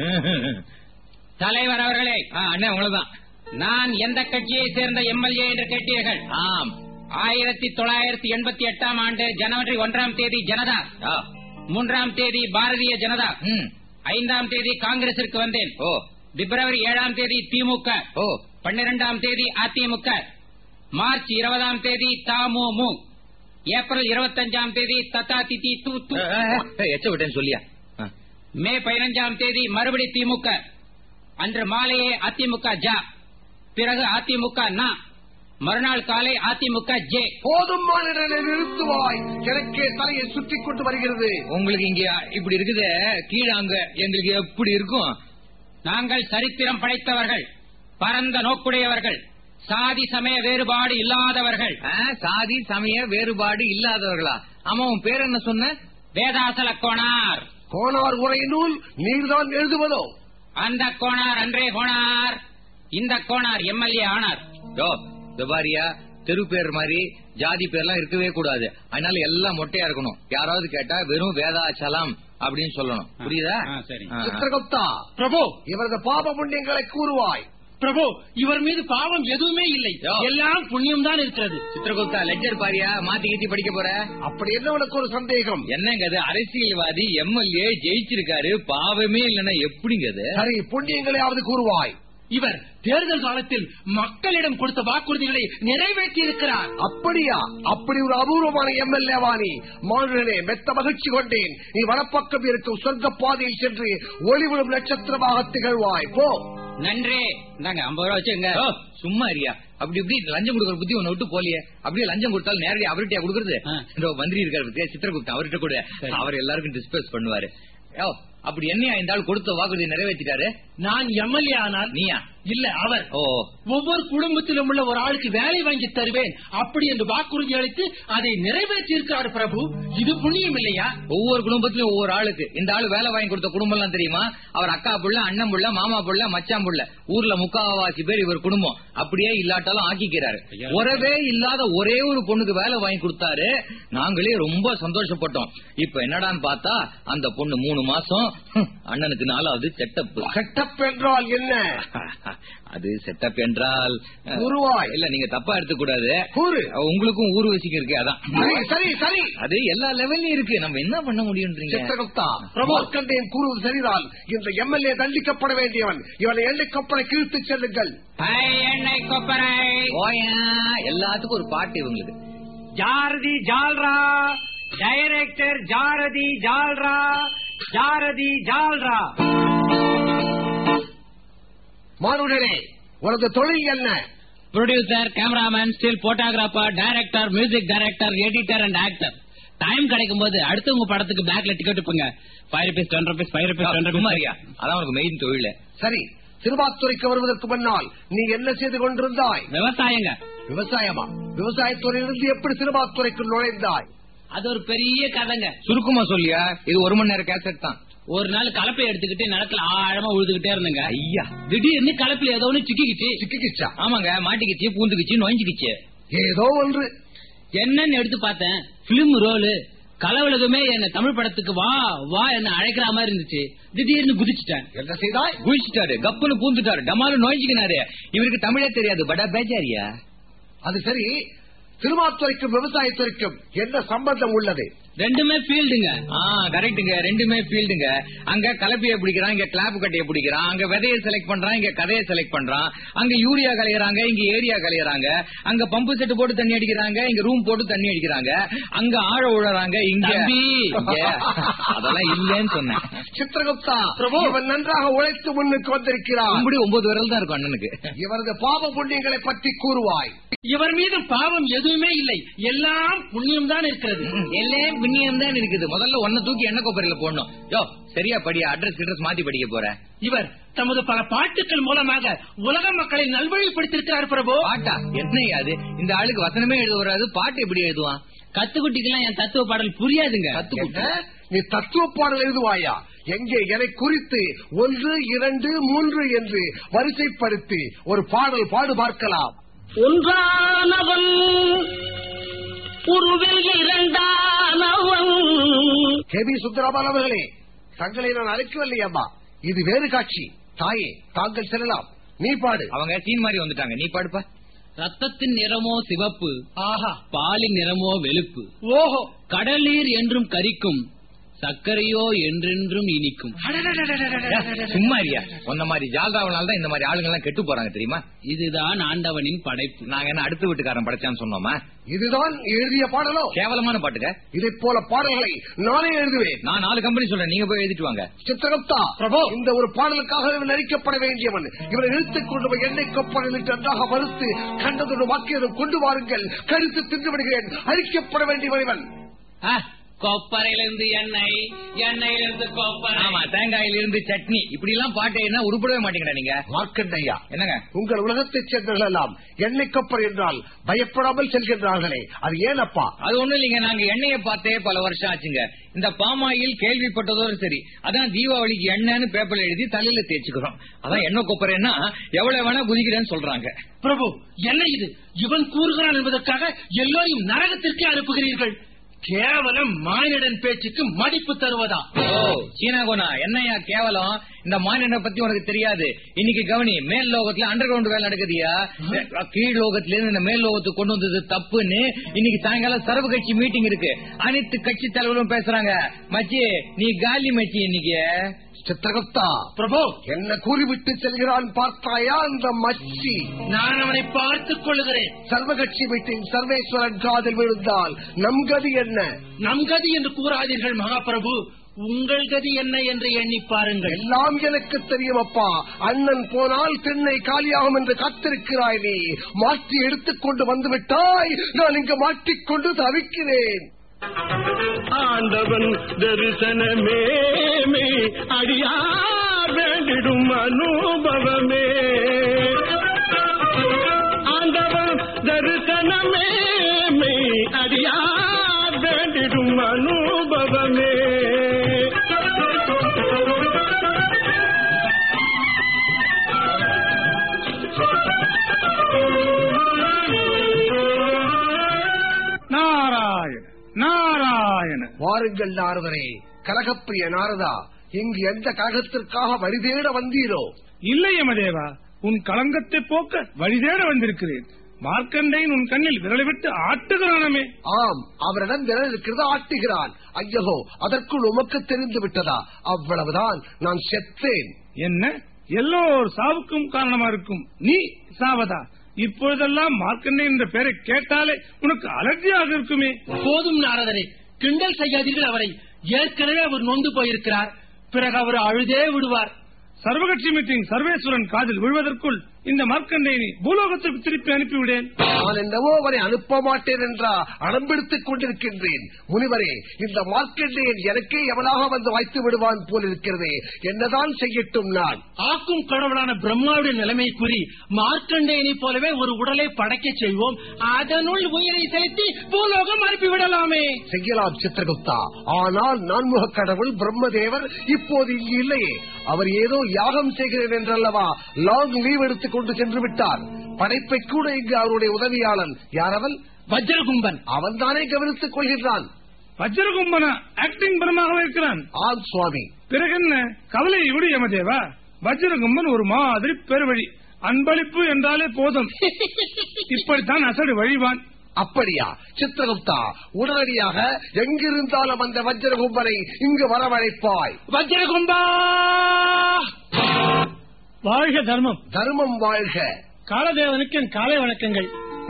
Speaker 5: தலைவர் அவர்களே
Speaker 1: ஆ, அண்ணே உங்களதான்
Speaker 5: நான் எந்த கட்சியை சேர்ந்த எம்எல்ஏ என்று கேட்டீர்கள்
Speaker 1: ஆம்
Speaker 5: ஆயிரத்தி தொள்ளாயிரத்தி எண்பத்தி எட்டாம் ஆண்டு ஜனவரி ஒன்றாம் தேதி ஜனதா
Speaker 1: ஆ,
Speaker 5: மூன்றாம் தேதி பாரதிய ஜனதா
Speaker 1: ம்,
Speaker 5: ஐந்தாம் தேதி காங்கிரசிற்கு வந்தேன்
Speaker 1: ஓ
Speaker 5: பிப்ரவரி ஏழாம் தேதி திமுக
Speaker 1: ஓ
Speaker 5: பன்னிரெண்டாம் தேதி அதிமுக மார்ச் இருபதாம் தேதி தமுமு ஏப்ரல் இருபத்தஞ்சாம் தேதி தத்தா திதி தூ தூ
Speaker 1: எச்ச விட்டேன்னு சொல்லியா ஆ.
Speaker 5: மே பதினஞ்சாம் தேதி மறுபடி திமுக அன்று மாலையே அதிமுக ஜா பிறகு அதிமுக நா மறுநாள் காலை அதிமுக ஜே
Speaker 2: போதும் மாநிலனை நிறுத்துவாய் எனக்கே தலையை சுற்றி கொண்டு வருகிறது
Speaker 1: உங்களுக்கு இங்க இப்படி இருக்குது கீழே அங்க எங்களுக்கு எப்படி இருக்கும்
Speaker 5: நாங்கள் சரித்திரம் படைத்தவர்கள் பரந்த நோக்குடையவர்கள் சாதி சமய வேறுபாடு இல்லாதவர்கள்
Speaker 1: ஆ, சாதி சமய வேறுபாடு இல்லாதவர்களா ஆமா உன் பேர் என்ன சொன்ன
Speaker 5: வேதாசல கோணார்
Speaker 2: கோனார் உரை நூல் நீர்தான் எழுதுவதோ
Speaker 5: அந்த கோணார் அன்றே கோணார் இந்த கோணார் எம்எல்ஏ ஆனார்
Speaker 1: யோ துபாரியா தெரு பேர் மாதிரி ஜாதி பேர்லாம் இருக்கவே கூடாது அதனால எல்லாம் மொட்டையா இருக்கணும் யாராவது கேட்டா வெறும் வேதாச்சலம் அப்படின்னு சொல்லணும் புரியுதா
Speaker 5: ஆ, சரி.
Speaker 1: ஆ, ஆ.
Speaker 2: சித்திரகுப்தா
Speaker 6: பிரபு
Speaker 2: இவரது பாப புண்ணியங்களை கூறுவாய்
Speaker 6: பிரபு இவர் மீது பாவம் எதுவுமே இல்லை
Speaker 1: யோ.
Speaker 6: எல்லாம் புண்ணியம் தான் இருக்கிறது
Speaker 1: சித்திரகுப்தா லெஜர் பாரியா மாத்தி கீத்தி படிக்க போற
Speaker 2: அப்படி என்ன உனக்கு ஒரு சந்தேகம்
Speaker 1: என்னங்க அது அரசியல்வாதி எம்எல்ஏ ஜெயிச்சிருக்காரு பாவமே இல்லைன்னா எப்படிங்க அது
Speaker 2: சரி புண்ணியங்களையாவது கூறுவாய்
Speaker 6: இவர் தேர்தல் காலத்தில் மக்களிடம் கொடுத்த வாக்குறுதிகளை நிறைவேற்றி இருக்கிறார்
Speaker 2: அப்படியா அப்படி ஒரு அபூர்வமான எம்எல்ஏ வாணி மாநிலே மெத்த மகிழ்ச்சி கொண்டேன் நீ வலப்பக்கம் இருக்கும் சொர்க்க பாதையில் சென்று ஒளிவிடும் நட்சத்திரமாக திகழ்வாய் போ
Speaker 5: நன்றே இந்தாங்க ஐம்பது ரூபா வச்சுங்க
Speaker 1: ஓ, சும்மா இருக்கியா அப்படி இப்படி லஞ்சம் கொடுக்கற புத்தி ஒண்ணு விட்டு போலியே அப்படியே லஞ்சம் கொடுத்தாலும் நேரடியா அவர்கிட்டயா கொடுக்கறது
Speaker 5: ஆ.
Speaker 1: இந்த மந்திரி இருக்காரு பத்தியா, சித்திரகுப்தன் அவர்கிட்ட கூட
Speaker 5: சரி.
Speaker 1: அவர் எல்லாருக்கும் டிஸ்பஸ் பண்ணுவாரு யோ அப்படி என்னையா இந்த ஆள் கொடுத்த வாக்குறுதி நிறைவேற்றிட்டாரு
Speaker 6: நான் எம்எல்ஏ ஆனால்
Speaker 1: நீயா
Speaker 6: இல்ல அவர்
Speaker 1: ஓ
Speaker 6: ஒவ்வொரு குடும்பத்திலும் உள்ள ஒரு ஆளுக்கு வேலை வாங்கி தருவேன் அப்படி என்று வாக்குறுதி அளித்து அதை நிறைவேற்றி இருக்கிறார் பிரபு இது புண்ணியம் இல்லையா
Speaker 1: ஒவ்வொரு குடும்பத்திலும் ஒவ்வொரு ஆளுக்கு இந்த ஆளு வேலை வாங்கி கொடுத்த குடும்பம் எல்லாம் தெரியுமா அவர் அக்கா புள்ள அண்ணன் புள்ள மாமா புள்ள மச்சான் புள்ள ஊர்ல முக்காவாசி பேர் இவர் குடும்பம் அப்படியே இல்லாட்டாலும் ஆக்கிக்கிறாரு உறவே இல்லாத ஒரே ஒரு பொண்ணுக்கு வேலை வாங்கி கொடுத்தாரு நாங்களே ரொம்ப சந்தோஷப்பட்டோம் இப்ப என்னடான்னு பார்த்தா அந்த பொண்ணு மூணு மாசம் ஹம், அண்ணனுக்கு நாலாவது செட்டப்
Speaker 2: செட்டப் என்றால் என்ன
Speaker 1: அது செட்டப் என்றால் அஹ்,
Speaker 2: கூறுவாய்.
Speaker 1: இல்ல நீங்க தப்பா எடுத்துக்க கூடாது
Speaker 2: கூறு
Speaker 1: உங்களுக்கும் ஊர்வசிக்கு இருக்கு அதான்
Speaker 2: சரி சரி சரி
Speaker 1: அது எல்லா லெவல்லயும் இருக்கு நம்ம என்ன பண்ண முடியும்ன்றீங்க
Speaker 2: சித்திரகுப்தா பிரபாகண்டேன் கூறுவது சரிதான் இந்த எம்எல்ஏ தண்டிக்கப்பட வேண்டியவன் இவனை எண்ணெய் கப்பலை கிழித்து செல்லுங்கள்
Speaker 5: பை எண்ணெய் கொப்பரை
Speaker 1: ஓயா எல்லாத்துக்கும் ஒரு பாட்டு இவங்களுக்கு
Speaker 6: ஜாரதி ஜால்ரா டைரக்டர் ஜாரதி ஜால்ரா ஜாரதி ஜால்ரா
Speaker 2: மானுடனே உனது தொழில் என்ன
Speaker 5: producer cameraman still photographer director music director editor and actor time கிடைக்கும் போது அடுத்தவங்க படத்துக்கு பேக்ல டிக்கெட் விட்டுப்புங்க five rupees ten rupees five rupees ten
Speaker 1: சும்மா
Speaker 5: ருபீஸ்
Speaker 1: இருக்கியா? அதான் உனக்கு மெயின் தொழில்
Speaker 2: சரி சிறுபாத்துறைக்கு வருவதற்கு முன்னால் நீ என்ன செய்து கொண்டிருந்தாய்
Speaker 5: விவசாயங்க
Speaker 2: விவசாயமா விவசாயத்துறையிலிருந்து எப்படி சிறுபாத்துறைக்கு நுழைந்தாய்
Speaker 5: அது ஒரு பெரிய கதைங்க
Speaker 1: சுருக்கமா சொல்லியா இது ஒரு மணி நேரம் கேசட் தான்
Speaker 5: ஒரு நாள் கலப்பை எடுத்துக்கிட்டு நிலத்துல ஆழமா உழுதுகிட்டே இருந்தேங்க
Speaker 1: ஐயா
Speaker 5: திடீர்னு கலப்பில ஏதோ ஒண்ணு சிக்கிக்கிச்சு
Speaker 2: சிக்கிக்கிச்சா
Speaker 1: ஆமாங்க மாட்டிக்கிச்சு பூந்துக்கிச்சு நொஞ்சுக்கிச்சு
Speaker 2: ஏதோ ஒன்று
Speaker 5: என்னன்னு எடுத்து பார்த்தேன் பிலிம் ரோலு கலவுலகமே என்ன தமிழ் படத்துக்கு வா வா என்ன அழைக்கிற மாதிரி இருந்துச்சு திடீர்னு குதிச்சுட்டேன்
Speaker 2: என்ன செய்தாய்
Speaker 1: குளிச்சிட்டாரு கப்புன்னு பூந்துட்டாரு டமாலு நோய்ச்சிக்கினாரு இவருக்கு தமிழே தெரியாது படா பேஜாரியா
Speaker 2: அது சரி திருமாத்துறைக்கும் விவசாயத்துறைக்கும் என்ன சம்பந்தம் உள்ளது
Speaker 5: ரெண்டுமே ஃபீல்டுங்க
Speaker 1: ஆ கரெக்ட்டுங்க ரெண்டுமே ஃபீல்டுங்க அங்க கலப்பைய பிடிக்கிறான் இங்க கிளாப் கட்டைய பிடிக்கிறான் அங்க விதைய செலக்ட் பண்றான் இங்க கதையை செலக்ட் பண்றான் அங்க யூரியா கலையறாங்க இங்க ஏரியா கலையறாங்க அங்க பம்பு செட்டு போட்டு தண்ணி அடிக்கிறாங்க இங்க ரூம் போட்டு தண்ணி அடிக்கிறாங்க அங்க ஆழ உழறாங்க இங்க
Speaker 5: தம்பி.
Speaker 1: இங்க. அதெல்லாம் இல்லன்னு சொன்னேன்
Speaker 2: சித்திரகுப்தா இவன் நன்றாக உழைத்து முன்னுக்கு வந்திருக்கிறான்
Speaker 1: அப்படி ஒன்பது விரல் தான் இருக்கும் அண்ணனுக்கு
Speaker 2: இவரது பாவ புண்ணியங்களை பற்றி கூறுவாய்
Speaker 6: இவர் மீது பாவம் எதுவுமே இல்லை எல்லாம் புண்ணியம் தான் இருக்கிறது
Speaker 1: எல்லாம் புண்ணியம் தான் இருக்குது முதல்ல ஒன்ன தூக்கி எண்ணெய் கொப்பரையில போடணும் யோ சரியா படியா அட்ரஸ் அட்ரஸ் மாத்தி படிக்க போற
Speaker 6: இவர் தமது பல பாட்டுக்கள் மூலமாக உலக மக்களை நல்வழிப்படுத்திருக்கிறார் பிரபு
Speaker 1: பாட்டா என்னையா அது இந்த ஆளுக்கு வசனமே எழுத வராது பாட்டு எப்படி எழுதுவான்
Speaker 5: கத்துக்குட்டிக்கெல்லாம் என் தத்துவ பாடல் புரியாதுங்க
Speaker 2: என்ன? நீ தத்துவ பாடல் எழுதுவாயா எங்கே எதை குறித்து ஒன்று இரண்டு மூன்று என்று வரிசைப்படுத்தி ஒரு பாடல் பாடு பார்க்கலாம்
Speaker 7: ஒன்றானவன் உருவில் இரண்டானவன்
Speaker 2: கே பி சுந்தரபால் அவர்களே தங்களை நான் அழைக்கவில்லை அம்மா இது வேறு காட்சி தாயே தாங்கள் செல்லலாம் நீ பாடு
Speaker 1: அவங்க சீன் மாதிரி வந்துட்டாங்க நீ பாடுப்பா
Speaker 5: ரத்தத்தின் நிறமோ சிவப்பு
Speaker 6: ஆஹா
Speaker 5: பாலின் நிறமோ வெளுப்பு
Speaker 6: ஓஹோ
Speaker 5: கடல் நீர் என்றும் கரிக்கும் சர்க்கரையோ என்றென்றும் இனிக்கும்
Speaker 1: சும்மா இருயா உன்ன மாதிரி ஜால்ராவனால தான் இந்த மாதிரி ஆளுங்க எல்லாம் கெட்டு போறாங்க தெரியுமா
Speaker 5: இதுதான் ஆண்டவனின் படைப்பு
Speaker 1: நாங்க என்ன அடுத்த வீட்டுக்காரன் படைச்சான்னு சொன்னோமா
Speaker 2: இதுதான் எழுதிய பாடலோ
Speaker 1: கேவலமான பாட்டுங்க
Speaker 2: இதை போல பாடல்களை நானே எழுதுவேன்
Speaker 1: நான் நாலு கம்பெனி சொல்றேன் நீங்க போய் எழுதிட்டு வாங்க
Speaker 2: சித்திரகுப்தா பிரபு இந்த ஒரு பாடலுக்காக இவன் நடிக்கப்பட வேண்டியவன் இவனை இழுத்துக் கொண்டு போய் எண்ணெய் கொப்பனில் நன்றாக மறுத்து கண்டதொரு வாக்கியதும் கொண்டு வாருங்கள் கருத்து தின்று விடுகிறேன் அழிக்கப்பட வேண்டியவன் இவன்
Speaker 5: ஆ, கொப்பரையிலிருந்து எண்ணெய் எண்ணெயிலிருந்து கொப்பரை
Speaker 1: ஆமா தேங்காயில இருந்து சட்னி இப்படி எல்லாம் பாட்டு என்ன உருப்படவே மாட்டீங்கடா நீங்க
Speaker 2: மார்க்கண்டையா
Speaker 1: என்னங்க
Speaker 2: உங்கள் உலகத்தைச் சேர்ந்தவர்கள் எல்லாம் எண்ணெய் கப்பல் என்றால் பயப்படாமல் செல்கின்றார்களே அது ஏனப்பா
Speaker 1: அது ஒண்ணும் இல்லைங்க நாங்க எண்ணெயை பார்த்தே பல வருஷம் ஆச்சுங்க இந்த பாமாயில் கேள்விப்பட்டதோடு சரி அதான் தீபாவளிக்கு எண்ணெய்னு பேப்பர்ல எழுதி தலையில தேய்ச்சுக்கிறோம் அதான் எண்ணெய் கொப்பரைன்னா எவ்வளவு வேணா குதிக்கிறேன்னு சொல்றாங்க
Speaker 6: பிரபு என்ன இது இவன் கூறுகிறான் என்பதற்காக எல்லோரையும் நரகத்திற்கே அனுப்புகிறீர்கள் கேவலம் மானிடன் பேச்சுக்கு மதிப்பு தருவதா
Speaker 1: ஓ சீனா கோனா என்னையா கேவலம் இந்த மாநில பத்தி உனக்கு தெரியாது இன்னைக்கு கவனி மேல் லோகத்துல அண்டர் கிரவுண்ட் வேலை நடக்குதுயா கீழ் லோகத்துல இருந்து இந்த மேல் லோகத்துக்கு கொண்டு வந்தது தப்புன்னு இன்னைக்கு சாயங்காலம் சர்வ கட்சி மீட்டிங் இருக்கு அனைத்து கட்சி தலைவரும் பேசுறாங்க மச்சி நீ காலி மச்சி இன்னைக்கு
Speaker 2: சித்திரகுப்தா
Speaker 6: பிரபு
Speaker 2: என்ன கூறிவிட்டு செல்கிறான் பார்த்தாயா அந்த மச்சி
Speaker 6: நான் அவனை பார்த்துக் கொள்ளுகிறேன்
Speaker 2: சர்வகட்சி மீட்டிங் சர்வேஸ்வரன் காதில் விழுந்தால் நம் கதி என்ன
Speaker 6: நம் கதி என்று கூறாதீர்கள் மகாபிரபு உங்கள் கதி என்ன என்று எண்ணி பாருங்கள்
Speaker 2: எல்லாம் எனக்கு தெரியும் அப்பா அண்ணன் போனால் தென்னை காலியாகும் என்று காத்திருக்கிறாய் நீ மாற்றி எடுத்துக்கொண்டு வந்து விட்டாய் நான் இங்கு மாட்டிக்கொண்டு தவிக்கிறேன்
Speaker 7: ஆண்டவன் தரிசனமே அடியார் வேண்டிடும் அனுபவமே ஆண்டவன் தரிசனமே அடியார் வேண்டிடும் அனுபவமே
Speaker 4: நாராயண நாராயண
Speaker 2: வாருங்கள் நாரதரே கலகப்பிரிய நாரதா இங்கு எந்த கழகத்திற்காக வரிதேட வந்தீரோ
Speaker 4: இல்லை யமதேவா உன் களங்கத்தை போக்க வழிதேட வந்திருக்கிறேன் மார்க்கண்டையன் உன் கண்ணில் விரலை விட்டு ஆட்டுகிறானமே
Speaker 2: ஆம் அவரிடம் விரல் இருக்கிறது ஆட்டுகிறான் ஐயோ அதற்குள் உமக்கு தெரிந்து விட்டதா அவ்வளவுதான் நான் செத்தேன்
Speaker 4: என்ன எல்லோர் சாவுக்கும் காரணமா இருக்கும் நீ சாவதா இப்பொழுதெல்லாம் மார்க்கண்டையன் என்ற பெயரை கேட்டாலே உனக்கு அலர்ஜியாக இருக்குமே
Speaker 6: போதும் நாரதரே கிண்டல் செய்யாதீர்கள் அவரை ஏற்கனவே அவர் நொந்து போயிருக்கிறார் பிறகு அவர் அழுதே விடுவார்
Speaker 4: சர்வகட்சி மீட்டிங் சர்வேஸ்வரன் காதில் விழுவதற்குள் இந்த மார்க்கண்டையனை பூலோகத்திற்கு திருப்பி அனுப்பிவிடேன்
Speaker 2: நான் என்னவோ அவரை அனுப்ப மாட்டேன் என்றா அடம்பிடித்துக் கொண்டிருக்கின்றேன் முனிவரே இந்த மார்க்கெண்டேயன் எனக்கே எவனாக வந்து வாய்த்து விடுவான் போல் இருக்கிறதே என்னதான் செய்யட்டும் நான்
Speaker 6: ஆக்கும் கடவுளான பிரம்மாவுடைய நிலைமை கூறி மார்க்கண்டேயனை போலவே ஒரு உடலை படைக்கச் செய்வோம் அதனுள் உயிரை செலுத்தி பூலோகம் அனுப்பிவிடலாமே
Speaker 2: செய்யலாம் சித்திரகுப்தா ஆனால் நான்முக கடவுள் பிரம்மதேவர் இப்போது இங்கு இல்லையே அவர் ஏதோ யாகம் செய்கிறேன் என்றல்லவா லாங் லீவ் எடுத்துக் கொண்டு சென்று விட்டார் படைப்பை கூட இங்கு அவருடைய உதவியாளன் யாரவன்
Speaker 6: வஜ்ரகும்பன்
Speaker 2: அவன் தானே கவனித்துக் கொள்கின்றான்
Speaker 7: வஜ்ரகும்பன ஆக்டிங் படமாகவே இருக்கிறான்
Speaker 2: ஆம் சுவாமி
Speaker 7: பிறகு என்ன கவலை விடு யமதேவா வஜ்ரகும்பன் ஒரு மாதிரி பெருவழி அன்பளிப்பு என்றாலே போதும் இப்படித்தான் அசடு வழிவான்
Speaker 2: அப்படியா சித்திரகுப்தா உடனடியாக எங்கிருந்தாலும் அந்த வஜ்ரகும்பனை இங்கு வரவழைப்பாய்
Speaker 6: வஜ்ரகும்பா வாழ்க தர்மம்
Speaker 2: தர்மம் வாழ்க
Speaker 6: காலதேவனுக்கு என் காலை வணக்கங்கள்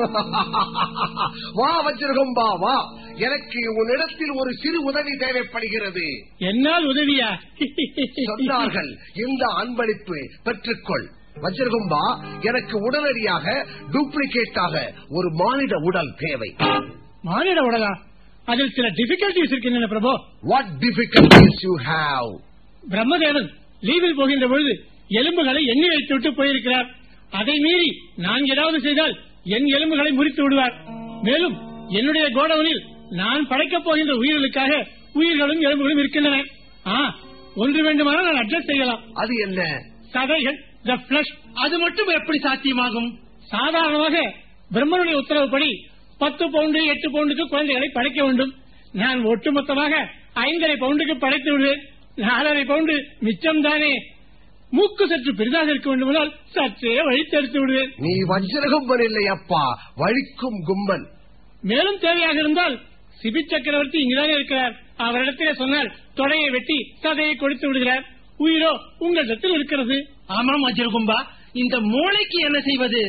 Speaker 2: வா வஜ்ரகும்பா வா எனக்கு உன்னிடத்தில் ஒரு சிறு உதவி தேவைப்படுகிறது
Speaker 6: என்னால் உதவியா
Speaker 2: சொன்னார்கள் இந்த அன்பளிப்பு பெற்றுக்கொள் வஜ்ரகும்பா எனக்கு உடனடியாக டூப்ளிகேட்டாக ஒரு மானிட உடல் தேவை
Speaker 6: மானிட உடலா அதில் சில டிபிகல்டிஸ் இருக்கின்றன Prabhu
Speaker 2: what difficulties you have
Speaker 6: Brahmadevan லீவில் போகின்ற பொழுது எலும்புகளை எண்ணி வைத்துவிட்டு போயிருக்கிறார் அதை மீறி நான் ஏதாவது செய்தால் என் எலும்புகளை முறித்து விடுவார் மேலும் என்னுடைய கோடவுனில் நான் படைக்கப் போகின்ற உயிர்களுக்காக உயிர்களும் எலும்புகளும் இருக்கின்றன ஆ ஒன்று வேண்டுமானால் நான் அட்ஜஸ்ட் செய்யலாம்
Speaker 2: அது என்ன
Speaker 6: சதைகள் த பிளஷ் அது மட்டும் எப்படி சாத்தியமாகும் சாதாரணமாக பிரம்மனுடைய உத்தரவுப்படி பத்து பவுண்டு எட்டு பவுண்டுக்கு குழந்தைகளை படைக்க வேண்டும் நான் ஒட்டுமொத்தமாக ஐந்தரை பவுண்டுக்கு படைத்து விடுவேன் நாலரை பவுண்டு மிச்சம் தானே மூக்கு சற்று பெரிதாக இருக்க வேண்டுமானால் சற்றே வழித்தெடுத்து விடுவேன்
Speaker 2: நீ வஜ்ரகும்பன் இல்லை அப்பா வழிக்கும் கும்பன்
Speaker 6: மேலும் தேவையாக இருந்தால் சிபி சக்கரவர்த்தி இங்குதானே இருக்கிறார் அவரிடத்திலே சொன்னால் தொடையை வெட்டி சதையை கொடுத்து விடுகிறார் உயிரோ உங்களிடத்தில் இருக்கிறது ஆமாம் அஜர்கும்பா இந்த மூளைக்கு என்ன செய்வது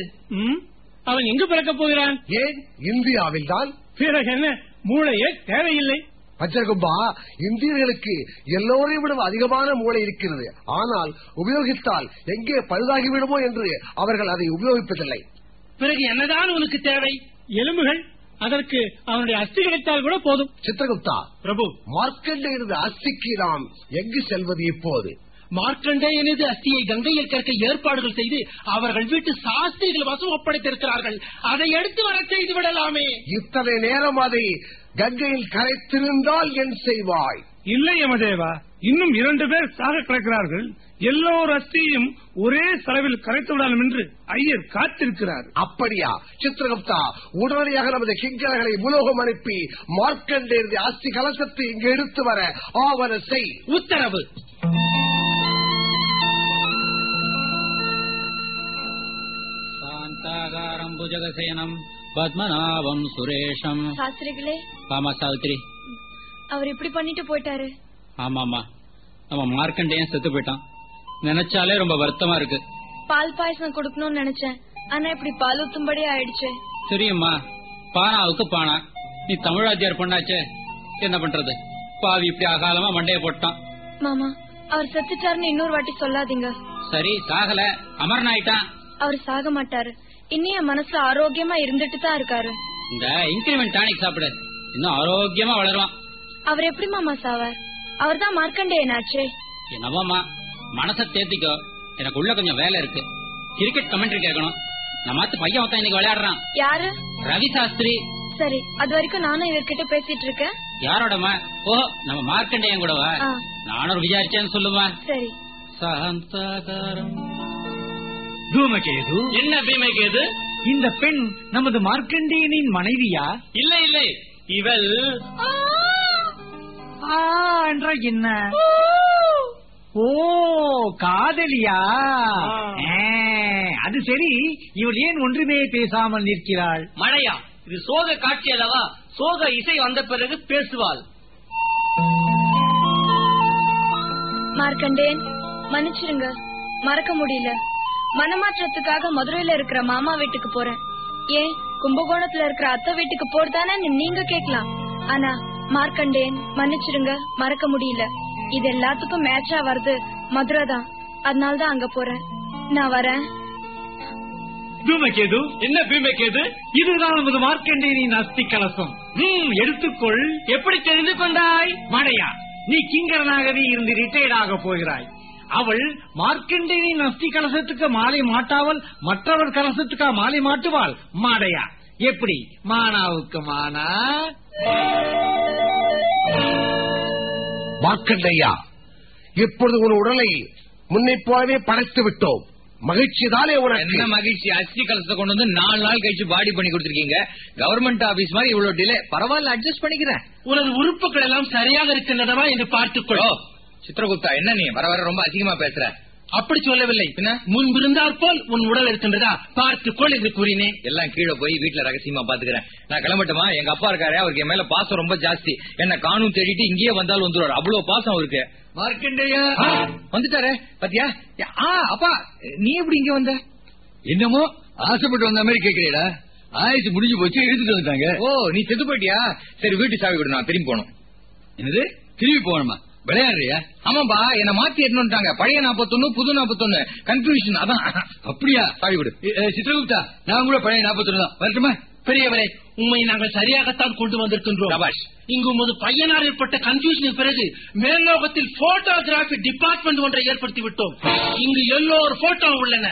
Speaker 6: அவன் எங்கு பிறக்கப் போகிறான்
Speaker 2: ஏன் இந்தியாவில் தான்
Speaker 6: பிறகு என்ன மூளையே தேவையில்லை
Speaker 2: வஜ்ரகும்பா இந்தியர்களுக்கு எல்லோரையும் விட அதிகமான மூளை இருக்கிறது ஆனால் உபயோகித்தால் எங்கே பழுதாகி விடுமோ என்று அவர்கள் அதை உபயோகிப்பதில்லை
Speaker 6: பிறகு என்னதான் உனக்கு தேவை எலும்புகள் அதற்கு அவனுடைய அஸ்தி கிடைத்தால் கூட போதும்
Speaker 2: சித்திரகுப்தா
Speaker 6: பிரபு
Speaker 2: மார்க்கண்டேயனது அஸ்திக்கு நாம் எங்கு செல்வது இப்போது
Speaker 6: மார்க்கண்டேயனது அஸ்தியை கங்கையில் கற்க ஏற்பாடுகள் செய்து அவர்கள் வீட்டு சாஸ்திரிகள் வசம் ஒப்படைத்திருக்கிறார்கள் அதை எடுத்து வர செய்து விடலாமே
Speaker 2: இத்தனை நேரம் அதை கங்கையில் கரைத்திருந்தால் என் செய்வாய்
Speaker 7: இல்லை யமதேவா இன்னும் இரண்டு பேர் சாக கிடக்கிறார்கள் எல்லோர் அஸ்தியையும் ஒரே செலவில் கரைத்து விடலாம் என்று ஐயர் காத்திருக்கிறார்
Speaker 2: அப்படியா சித்திரகுப்தா உடனடியாக நமது கிங்கர்களை உலோகம் அனுப்பி மார்க்கண்டேயனது அஸ்தி கலசத்தை இங்கு எடுத்து வர ஆவன செய்
Speaker 6: உத்தரவு
Speaker 5: சாந்தாகாரம் புஜகசேனம் பத்மநாபம் சுரேஷம்
Speaker 3: சாஸ்திரிகளே
Speaker 5: ஆமா சாவித்ரி
Speaker 3: அவர் இப்படி பண்ணிட்டு போயிட்டாரு
Speaker 5: ஆமாமா நம்ம மார்க்கண்டேயன் செத்து போயிட்டான் நினைச்சாலே ரொம்ப வருத்தமா இருக்கு
Speaker 3: பால் பாயசம் கொடுக்கணும்னு நினைச்சேன் ஆனா இப்படி பால் ஊத்தும்படி ஆயிடுச்சு
Speaker 5: தெரியுமா பானாவுக்கு பானா நீ தமிழாத்தியார் பொண்ணாச்சே என்ன பண்றது பாவி இப்படி அகாலமா மண்டைய போட்டான்
Speaker 3: மாமா அவர் செத்துட்டாருன்னு இன்னொரு வாட்டி சொல்லாதீங்க
Speaker 5: சரி சாகல அமரன் ஆயிட்டான்
Speaker 3: அவர் சாக மாட்டாரு இன்னும் என் மனசுல ஆரோக்கியமா இருந்துட்டு தான் இருக்காரு
Speaker 5: இந்த இன்கிரிமெண்ட் டானிக் சாப்பிடு இன்னும் ஆரோக்கியமா வளருவான்
Speaker 3: அவர் எப்படி மாமா சாவார் அவர் தான் மார்க்கண்டேயனாச்சே
Speaker 5: என்னவோமா மனச தேத்திக்கோ எனக்கு உள்ள கொஞ்சம் வேலை இருக்கு கிரிக்கெட் கமெண்ட்ரி கேட்கணும் நம்மாத்து பையன் ஒருத்தன் இன்னைக்கு விளையாடுறான்
Speaker 3: யாரு
Speaker 5: ரவி சாஸ்திரி
Speaker 3: சரி அது வரைக்கும் நானும் இவர்கிட்ட பேசிட்டு இருக்கேன்
Speaker 5: யாரோடமா ஓ நம்ம மார்க்கண்டேயன் கூடவா
Speaker 3: ஆ.
Speaker 5: நானும் விசாரிச்சேன்னு சொல்லுவா
Speaker 3: சரி
Speaker 5: சாந்தாகாரம்
Speaker 4: தூமகேது
Speaker 5: என்ன பீமைக்கு
Speaker 4: இந்த பெண் நமது மார்க்கண்டேயனின் மனைவியா
Speaker 5: இல்ல இல்லை இவள்
Speaker 4: ஆ என்றால் என்ன ஓ காதலியா ஆ, அது சரி இவள் ஏன் ஒன்றுமே பேசாமல் நிற்கிறாள்
Speaker 5: மழையா இது சோக காட்சி அல்லவா சோக இசை வந்த பிறகு பேசுவாள்
Speaker 3: மார்க்கண்டேயன் மன்னிச்சிருங்க மறக்க முடியல மனமாற்றத்துக்காக மதுரையில இருக்கிற மாமா வீட்டுக்கு போறேன் ஏன் கும்பகோணத்துல இருக்கிற அத்தை வீட்டுக்கு போறதானே நீங்க கேட்கலாம் ஆனா மார்க்கண்டேயன் மன்னிச்சிருங்க மறக்க முடியல இது எல்லாத்துக்கும் மேட்சா வருது மதுரை தான் அதனால தான் அங்க போறேன் நான் வரேன்
Speaker 4: தூமகேது
Speaker 5: என்ன பீமைக்கு
Speaker 4: இதுதான் நமது மார்க்கண்டேயனின் அஸ்தி கலசம் ம் எடுத்துக்கொள்
Speaker 5: எப்படி தெரிந்து கொண்டாய்
Speaker 4: மடையா நீ கிங்கரனாகவே இருந்து ரிட்டையர்ட் ஆக போகிறாய் அவள் மார்க்கண்டேயனின் அஸ்தி கலசத்துக்கு மாலை மாட்டாமல் மற்றவர் கலசத்துக்கா மாலை மாட்டுவாள் மாடையா எப்படி மானாவுக்கு மானா
Speaker 2: மார்க்கண்டையா இப்பொழுது உன் உடலை முன்னை போலவே படைத்து விட்டோம் மகிழ்ச்சி தானே உனக்கு
Speaker 1: என்ன மகிழ்ச்சி அஸ்தி கலசத்தை கொண்டு வந்து நாலு நாள் கழிச்சு பாடி பண்ணி கொடுத்திருக்கீங்க கவர்மெண்ட் ஆபீஸ் மாதிரி இவ்வளவு டிலே பரவாயில்ல அட்ஜஸ்ட் பண்ணிக்கிறேன்
Speaker 6: உனது உறுப்புகள் எல்லாம் சரியாக இருக்கின்றனவா என்று பார்த்துக்கொள்
Speaker 1: ஓ சித்திரகுப்தா என்ன நீ வர வர ரொம்ப அதிகமா பேசுற
Speaker 6: அப்படி சொல்லவில்லை முன்பிருந்தாற் போல் உன் உடல் இருக்கின்றதா பார்த்துக்கொள் என்று கூறினேன்
Speaker 1: எல்லாம் கீழே போய் வீட்டுல ரகசியமா பாத்துக்கிறேன் நான் கிளம்பட்டுமா எங்க அப்பா இருக்காரு அவருக்கு என் மேல பாசம் ரொம்ப ஜாஸ்தி என்ன காணும் தேடிட்டு இங்கேயே வந்தாலும் வந்துருவாரு அவ்வளவு பாசம் அவருக்கு
Speaker 5: மார்க்கண்டேயா
Speaker 1: ஆ, வந்துட்டாரே பாத்தியா ஆ அப்பா நீ எப்படி இங்க வந்த
Speaker 5: என்னமோ ஆசைப்பட்டு வந்த மாதிரி கேக்குறீடா ஆயுசு முடிஞ்சு போச்சு எடுத்துட்டு வந்துட்டாங்க
Speaker 1: ஓ நீ செத்து போயிட்டியா சரி வீட்டு சாவி கொடு நான் திரும்பி போகணும்
Speaker 5: என்னது திரும்பி போகணுமா விளையாடுறியா
Speaker 1: ஆமாப்பா என்ன மாத்தி எடுத்துட்டாங்க பழைய நாப்பத்தொன்னு புது நாப்பத்தொன்னு கன்ஃபியூஷன் அதான்
Speaker 5: அப்படியா
Speaker 1: சாவி கொடு
Speaker 5: எ, எ, சித்ரகுப்தா நான் கூட பழைய நாற்பத்தொன்னு தான் வரட்டுமா
Speaker 6: பெரியவரே உண்மை நாங்கள் சரியாகத்தான் கொண்டு வந்திருக்கின்றோம்
Speaker 1: சபாஷ்
Speaker 6: இங்கு உமது பையனால் ஏற்பட்ட கன்ஃபியூஷனுக்கு பிறகு மேல்லோகத்தில் போட்டோகிராபி டிபார்ட்மெண்ட் ஒன்றை ஏற்படுத்தி விட்டோம் இங்கு எல்லோர் போட்டோ உள்ளன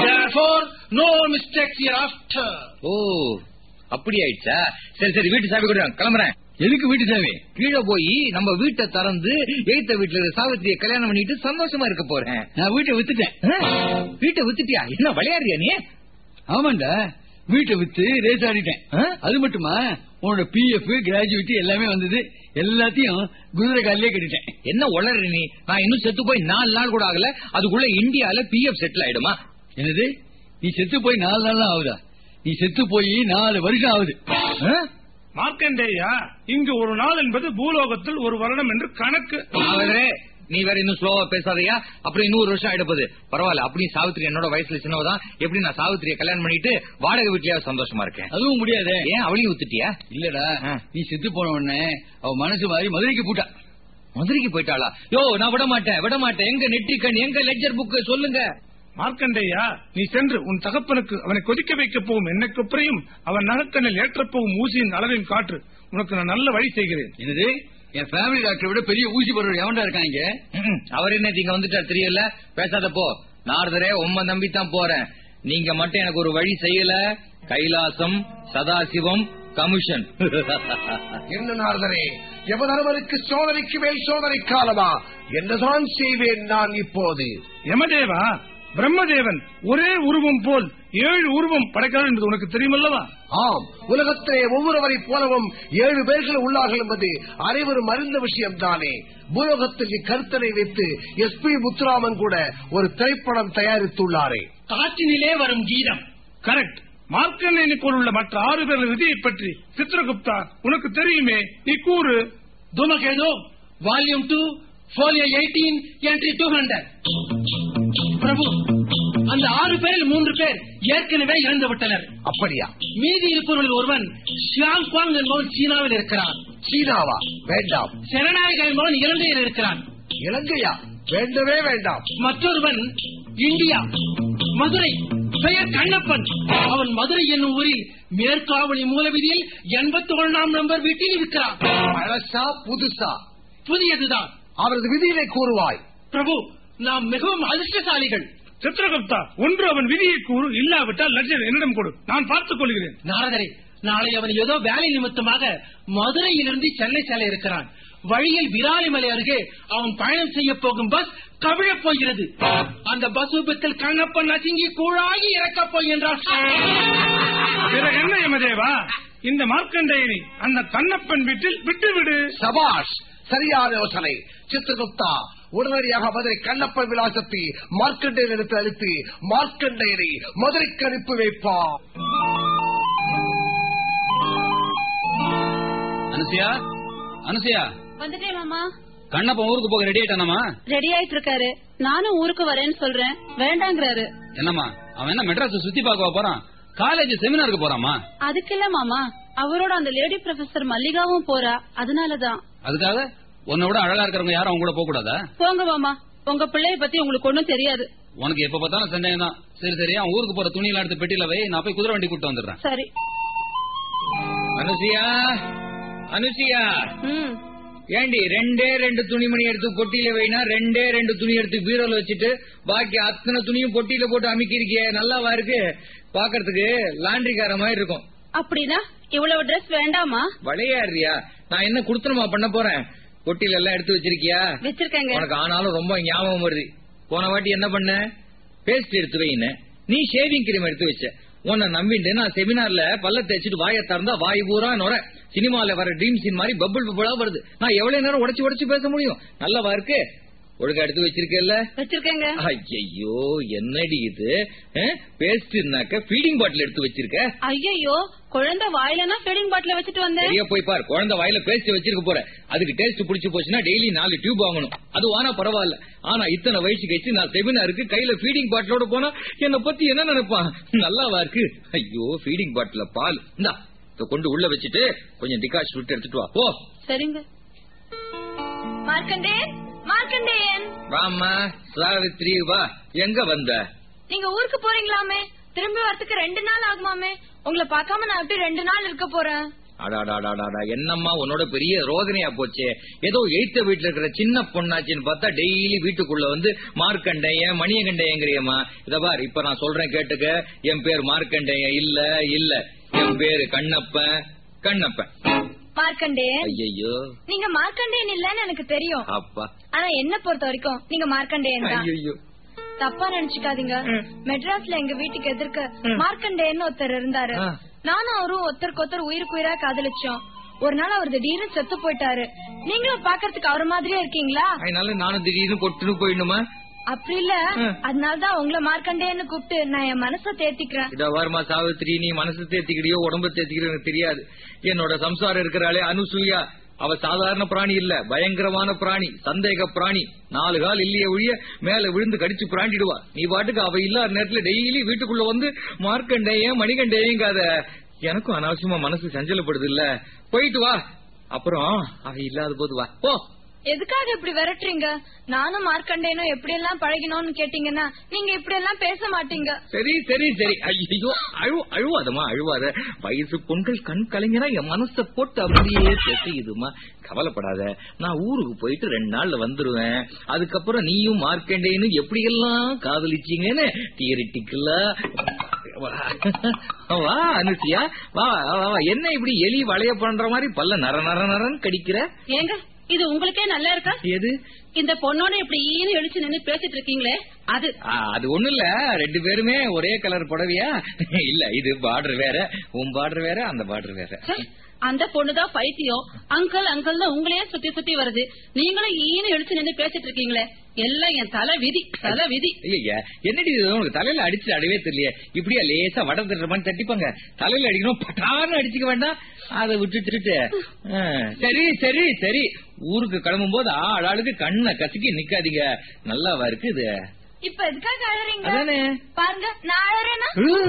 Speaker 6: நோ மிஸ்டேக்ஸ் ஆஃப்டர்
Speaker 1: ஓ அப்படி ஆயிடுச்சா சரி சரி வீட்டு சாவி கொடு கிளம்புறேன்
Speaker 5: எதுக்கு வீட்டு சாமி
Speaker 1: கீழே போய் நம்ம வீட்டை திறந்து எய்த்த வீட்டுல இருக்க சாவித்திரியை கல்யாணம் பண்ணிட்டு சந்தோஷமா இருக்க போறேன்
Speaker 5: நான் வீட்டை வித்துட்டேன்
Speaker 1: ஆ, வீட்டை வித்துட்டியா என்ன விளையாடுறியா நீ
Speaker 5: ஆமாண்டா வீட்டை வித்து ரேஸ் ஆடிட்டேன்
Speaker 1: ஆ?
Speaker 5: அது மட்டுமா உன்னோட பிஎஃப் கிராஜுவேட் எல்லாமே வந்தது எல்லாத்தையும் குதிரை காலிலே கட்டிட்டேன்
Speaker 1: என்ன உளறு நீ நான் இன்னும் செத்து போய் நாலு நாள் கூட ஆகல அதுக்குள்ள இந்தியால பிஎஃப் செட்டில் ஆயிடுமா
Speaker 5: என்னது நீ செத்து போய் நாலு நாள் தான் ஆகுதா நீ செத்து போய் நாலு வருஷம் ஆகுது
Speaker 1: ஆ?
Speaker 7: மார்க்கண்டேயா இங்கு ஒரு நாள் என்பது பூலோகத்தில் ஒரு வருடம் என்று கணக்கு
Speaker 1: அவரே நீ வேற இன்னும் ஸ்லோவா பேசாதயா அப்புறம் இன்னொரு வருஷம் ஆயிடப்போகுது பரவாயில்ல அப்படியும் சாவித்திரி என்னோட வயசுல சின்னவதான் எப்படி நான் சாவித்திரியை கல்யாணம் பண்ணிட்டு வாடகை வீட்லயாவது சந்தோஷமா இருக்கேன்
Speaker 5: அதுவும் முடியாதே
Speaker 1: ஏன் அவளையும் வித்துட்டியா
Speaker 5: இல்லடா
Speaker 1: ஆ.
Speaker 5: நீ செத்து போன உடனே அவ மனசு மாறி மதுரைக்கு போட்டா
Speaker 1: மதுரைக்கு போயிட்டாளா யோ நான் விட மாட்டேன் விட மாட்டேன் எங்க நெற்றிக்கண் எங்க லெஜர் புக் சொல்லுங்க
Speaker 7: மார்க்கண்டேயா நீ சென்று உன் தகப்பனுக்கு அவனை கொதிக்க வைக்க போகும் எண்ணெய் குப்பரையும் அவன் நகக்கண்ணில் ஏற்றப் போகும் ஊசியின் அளவையும் காற்று உனக்கு நான் நல்ல வழி செய்கிறேன்
Speaker 5: என்னது என் ஃபேமிலி டாக்டரை விட பெரிய ஊசி போடுற எவன்டா இருக்கான் இங்க
Speaker 1: ம்ம். அவர் என்ன இங்க வந்துட்டார் தெரியல பேசாத போ நாரதரே உம்ம நம்பி தான் போறேன் நீங்க மட்டும் எனக்கு ஒரு வழி செய்யல கைலாசம் சதாசிவம் கமிஷன்
Speaker 2: என்ன நாரதரே யமதர்மனுக்கு சோதனைக்கு மேல் சோதனை காலமா என்னதான் செய்வேன் நான் இப்போது
Speaker 7: யமதேவா பிரம்மதேவன் ஒரே உருவம் போல் ஏழு உருவம் படைக்கிறார் என்பது உனக்கு தெரியுமல்லவா
Speaker 2: ஆம் உலகத்திலே ஒவ்வொருவரை போலவும் ஏழு பேர்கள் உள்ளார்கள் என்பது அனைவரும் அறிந்த விஷயம் தானே பூலோகத்தில் இக்கருத்தனை வைத்து எஸ் பி முத்துராமன் கூட ஒரு திரைப்படம் தயாரித்துள்ளாரே
Speaker 6: காற்றினிலே வரும் கீதம்
Speaker 7: கரெக்ட் மார்க்கண்டேயனை போலுள்ள மற்ற ஆறு பேர் விதியை பற்றி சித்ரகுப்தா உனக்கு தெரியுமே நீ கூறு
Speaker 6: தூமகேது volume two folio eighteen entry two hundred Prabhu அந்த ஆறு பேரில் மூன்று பேர் ஏற்கனவே இறந்து விட்டனர்
Speaker 2: அப்படியா
Speaker 6: மீதி இருப்பவர்கள் ஒருவன் ஷியாங் குவாங் என்பவன் சீனாவில் இருக்கிறான்
Speaker 2: சீனாவா வேண்டாம்
Speaker 6: ஜனநாயக என்பவன் இலங்கையில் இருக்கிறான்
Speaker 2: இலங்கையா வேண்டவே வேண்டாம்
Speaker 6: மற்றொருவன் இந்தியா மதுரை பெயர் கண்ணப்பன் அவன் மதுரை என்னும் ஊரில் மேற்காவலி மூலவிதியில் எண்பத்தி ஒன்றாம் நம்பர் வீட்டில் இருக்கிறான்
Speaker 2: பழசா புதுசா
Speaker 6: புதியதுதான்
Speaker 2: அவரது விதியினை கூறுவாய்
Speaker 6: பிரபு நாம் மிகவும் அதிர்ஷ்டசாலிகள்
Speaker 7: சித்ரகுப்தா ஒன்று அவன் விதியை கூறு இல்லாவிட்டால் லட்சம் என்னிடம் கொடு நான் பார்த்துக் கொள்கிறேன்
Speaker 6: நாரதரே நாளை அவன் ஏதோ வேலை நிமித்தமாக மதுரையிலிருந்து சென்னை செல்ல இருக்கிறான் வழியில் விராலிமலை அருகே அவன் பயணம் செய்ய போகும் பஸ் கவிழப் போகிறது அந்த பஸ் விபத்தில் கண்ணப்பன் நசுங்கி கூழாகி இறக்கப் போகின்றான்
Speaker 7: பிறகு என்ன யமதேவா இந்த மார்க்கண்டேயனை அந்த கண்ணப்பன் வீட்டில் விட்டுவிடு
Speaker 2: சபாஷ் சரியான யோசனை சித்திரகுப்தா உடனடியாக மதுரை கண்ணப்பன் விலாசத்தை மார்க்கண்டேயன் எடுத்து அளித்து மார்க்கண்டேயனை மதுரைக்கு அனுப்பி வைப்பார்
Speaker 5: அனுசியா அனுசியா
Speaker 3: வந்துட்டேன் மாமா
Speaker 5: கண்ணப்ப ஊருக்கு போக ரெடி ஆயிட்டானாமா
Speaker 3: ரெடி ஆயிட்டு இருக்காரு நானும் ஊருக்கு வரேன்னு சொல்றேன் வேண்டாங்கிறாரு
Speaker 5: என்னம்மா அவன் என்ன மெட்ராஸ் சுத்தி பார்க்க போறான் காலேஜ் செமினாருக்கு போறாமா
Speaker 3: அதுக்கு இல்ல மாமா அவரோட அந்த லேடி ப்ரொஃபசர் மல்லிகாவும் போறா அதனாலதான்
Speaker 5: அதுக்காக உன்னை விட அழகா இருக்கிறவங்க யாரும் அவங்க கூட போக கூடாதா
Speaker 3: போங்க மாமா உங்க பிள்ளைய பத்தி உங்களுக்கு ஒண்ணும் தெரியாது
Speaker 5: உனக்கு எப்ப பார்த்தாலும் சந்தேகம் தான் சரி சரி அவன் ஊருக்கு போற துணியெல்லாம் எடுத்து பெட்டியில வை நான் போய் குதிரை வண்டி கூட்டு வந்துடுறேன்
Speaker 3: சரி
Speaker 1: அனுசியா அனுசியா
Speaker 3: ம்
Speaker 1: ஏண்டி ரெண்டே ரெண்டு துணிமணி எடுத்து பொட்டியில வைனா ரெண்டே ரெண்டு துணி எடுத்து பீரோல வச்சுட்டு பாக்கி அத்தனை துணியும் பொட்டியில போட்டு அமுக்கிருக்கிய நல்லாவா இருக்கு பாக்குறதுக்கு லாண்டரிக்கார மாதிரி இருக்கும்
Speaker 3: அப்படின்னா இவ்வளவு Dress வேண்டாமா
Speaker 1: விளையாடுறியா நான் என்ன குடுத்தனமா பண்ண போறேன் பொட்டியில எல்லாம் எடுத்து வச்சிருக்கியா
Speaker 3: வச்சிருக்கேங்க
Speaker 1: உனக்கு ஆனாலும் ரொம்ப ஞாபகம் வருது போன வாட்டி என்ன பண்ண பேஸ்ட் எடுத்து வைன்னு நீ ஷேவிங் கிரீம் எடுத்து வச்ச உன்னை நம்பிட்டு நான் செமினார்ல பல்ல தேய்ச்சிட்டு வாயை திறந்தா வாய் பூரா நுர சினிமால வர ட்ரீம் சீன் மாதிரி பபிள் பபிளா வருது நான் எவ்வளவு நேரம் உடைச்சு உடைச்சு பேச முடியும் நல்லவா இருக்கு ஒழுங்கா எடுத்து வச்சிருக்கேல்ல
Speaker 3: வச்சிருக்கேங்க
Speaker 1: ஐயோ என்னடி இது பேஸ்ட்னாக்க ஃபீடிங் பாட்டில் எடுத்து வச்சிருக்க
Speaker 3: ஐயோ குழந்தை வாயிலனா ஃபீடிங் பாட்டில வச்சுட்டு வந்தேன்
Speaker 1: சரியா போய் பார் குழந்தை வாயில பேஸ்ட் வச்சிருக்க போற அதுக்கு டேஸ்ட் புடிச்சு போச்சுன்னா டெய்லி நாலு டியூப் வாங்கணும் அது வானா பரவாயில்ல ஆனா இத்தனை வயசு கழிச்சு நான் செமினாருக்கு கையில ஃபீடிங் பாட்டிலோட போனா என்ன பத்தி என்ன நினைப்பான் நல்லாவா இருக்கு ஐயோ ஃபீடிங் பாட்டில பால் இந்தா இத கொண்டு உள்ள வச்சுட்டு கொஞ்சம் டிகாஷ் விட்டு எடுத்துட்டு வா போ
Speaker 3: சரிங்க மார்க்கண்டேயன் மார்க்கண்டேயன்
Speaker 1: வாமா சாவித்ரி வா எங்க வந்த
Speaker 3: நீங்க ஊருக்கு போறீங்களாமே திரும்பி வரதுக்கு ரெண்டு நாள் ஆகுமாமே உங்களை பார்க்காம நான் எப்படி ரெண்டு நாள் இருக்க போறேன்
Speaker 1: அடாடாடாடாடா என்னம்மா உன்னோட பெரிய ரோதனையா போச்சே ஏதோ எய்த்த வீட்டுல இருக்கிற சின்ன பொண்ணாச்சின்னு பார்த்தா டெய்லி வீட்டுக்குள்ள வந்து மார்க்கண்டையன் மணியகண்டையங்கிறியம்மா இத பார் இப்ப நான் சொல்றேன் கேட்டுக்க என் பேர் மார்க்கண்டையன் இல்ல இல்ல என் பேரு கண்ணப்பன் கண்ணப்பன்
Speaker 3: மார்க்கண்டேயன்
Speaker 1: ஐயோ
Speaker 3: நீங்க மார்க்கண்டேயன் இல்லன்னு எனக்கு தெரியும்
Speaker 1: அப்பா
Speaker 3: ஆனா என்ன பொறுத்த வரைக்கும் நீங்க மார்க்கண்டேயன் தான்
Speaker 1: ஐயோ
Speaker 3: தப்பா நினைச்சுக்காதீங்க மெட்ராஸ்ல எங்க வீட்டுக்கு எதிர்க்க மார்க்கண்டேயன் ஒருத்தர் இருந்தாரு
Speaker 1: ஆ.
Speaker 3: நானும் அவரும் ஒருத்தருக்கு ஒருத்தர் உயிருக்கு உயிரா காதலிச்சோம் ஒரு நாள் அவர் திடீர்னு செத்து போயிட்டாரு நீங்களும் பாக்குறதுக்கு அவர் மாதிரியே இருக்கீங்களா
Speaker 1: அதனால நானும் திடீர்னு கொட்டுன்னு போயிடணுமா
Speaker 3: அப்படி இல்ல அதனாலதான் உங்களை மார்க்கண்டேயன்னு கூப்பிட்டு நான் என் மனச தேத்திக்கிறேன்
Speaker 1: இத வாரமா சாவித்திரி நீ மனசு தேத்திக்கிறியோ உடம்பு தேத்திக்கிறியோ எனக்கு தெரியாது என்னோட சம்சாரம் இருக்கிறாளே அனுசூயா அவ சாதாரண பிராணி இல்ல பயங்கரமான பிராணி சந்தேக பிராணி நாலு கால் இல்லையே ஒழிய மேல விழுந்து கடிச்சு பிராண்டிடுவா நீ பாட்டுக்கு அவ இல்லாத நேரத்துல டெய்லி வீட்டுக்குள்ள வந்து மார்க்கண்டேயம் மணிகண்டேயங்காத எனக்கும் அனாவசியமா மனசு சஞ்சலப்படுது இல்ல போயிட்டு வா அப்புறம் அவ இல்லாத போது வா போ
Speaker 3: எதுக்காக இப்படி விரட்டுறீங்க நானும் மார்க்கண்டேனும் எப்படி எல்லாம் பழகினோம்னு கேட்டீங்கன்னா நீங்க இப்படி எல்லாம் பேச மாட்டீங்க
Speaker 1: சரி சரி சரி ஐயோ அழு அழுவாதம்மா அழுவாத வயசு பொண்கள் கண் கலைஞரா என் மனச போட்டு அப்படியே பேசியுதுமா கவலைப்படாத நான் ஊருக்கு போயிட்டு ரெண்டு நாள்ல வந்துருவேன் அதுக்கப்புறம் நீயும் மார்க்கண்டேன்னு எப்படி எல்லாம் காதலிச்சீங்கன்னு தியரிட்டிக்கலா வா அனுசியா வா வா, வா, வா. என்ன இப்படி எலி வளைய பண்ற மாதிரி பல்ல நர நர நரன்னு கடிக்கிற
Speaker 8: ஏங்க இது உங்களுக்கே நல்லா இருக்கா
Speaker 1: எது
Speaker 8: இந்த பொண்ணோட இப்படி ஈனு எழுச்சு நின்னு பேசிட்டு இருக்கீங்களே அது
Speaker 1: ஆ, அது ஒண்ணு இல்ல ரெண்டு பேருமே ஒரே கலர் புடவையா இல்ல இது பார்டர் வேற உன் பார்டர் வேற அந்த பார்டர் வேற
Speaker 8: ச்சே, அந்த பொண்ணுதான் பைத்தியம் அங்கிள் அங்கிள் உங்களையே சுத்தி சுத்தி வருது நீங்களும் ஈனு எழுச்சு நின்னு பேசிட்டு இருக்கீங்களே எல்லாம் என் தலை விதி தலை விதி
Speaker 1: ஐயா என்னடி இது உனக்கு தலையில அடிச்சு அடவே தெரியல இப்படியா லேசா வட தட்டுற மாதிரி தட்டிப்பாங்க தலையில அடிக்கணும் பட்டான்னு அடிச்சுக்க வேண்டாம் அதை விட்டுட்டு ஆ, சரி சரி சரி ஊருக்கு கிளம்பும் போது ஆளாளுக்கு கண்ணை கசக்கி நிக்காதீங்க நல்லாவா இருக்கு இது
Speaker 3: இப்ப எதுக்காக அழறீங்க
Speaker 1: அதானே
Speaker 3: பாருங்க நான் அழறேனா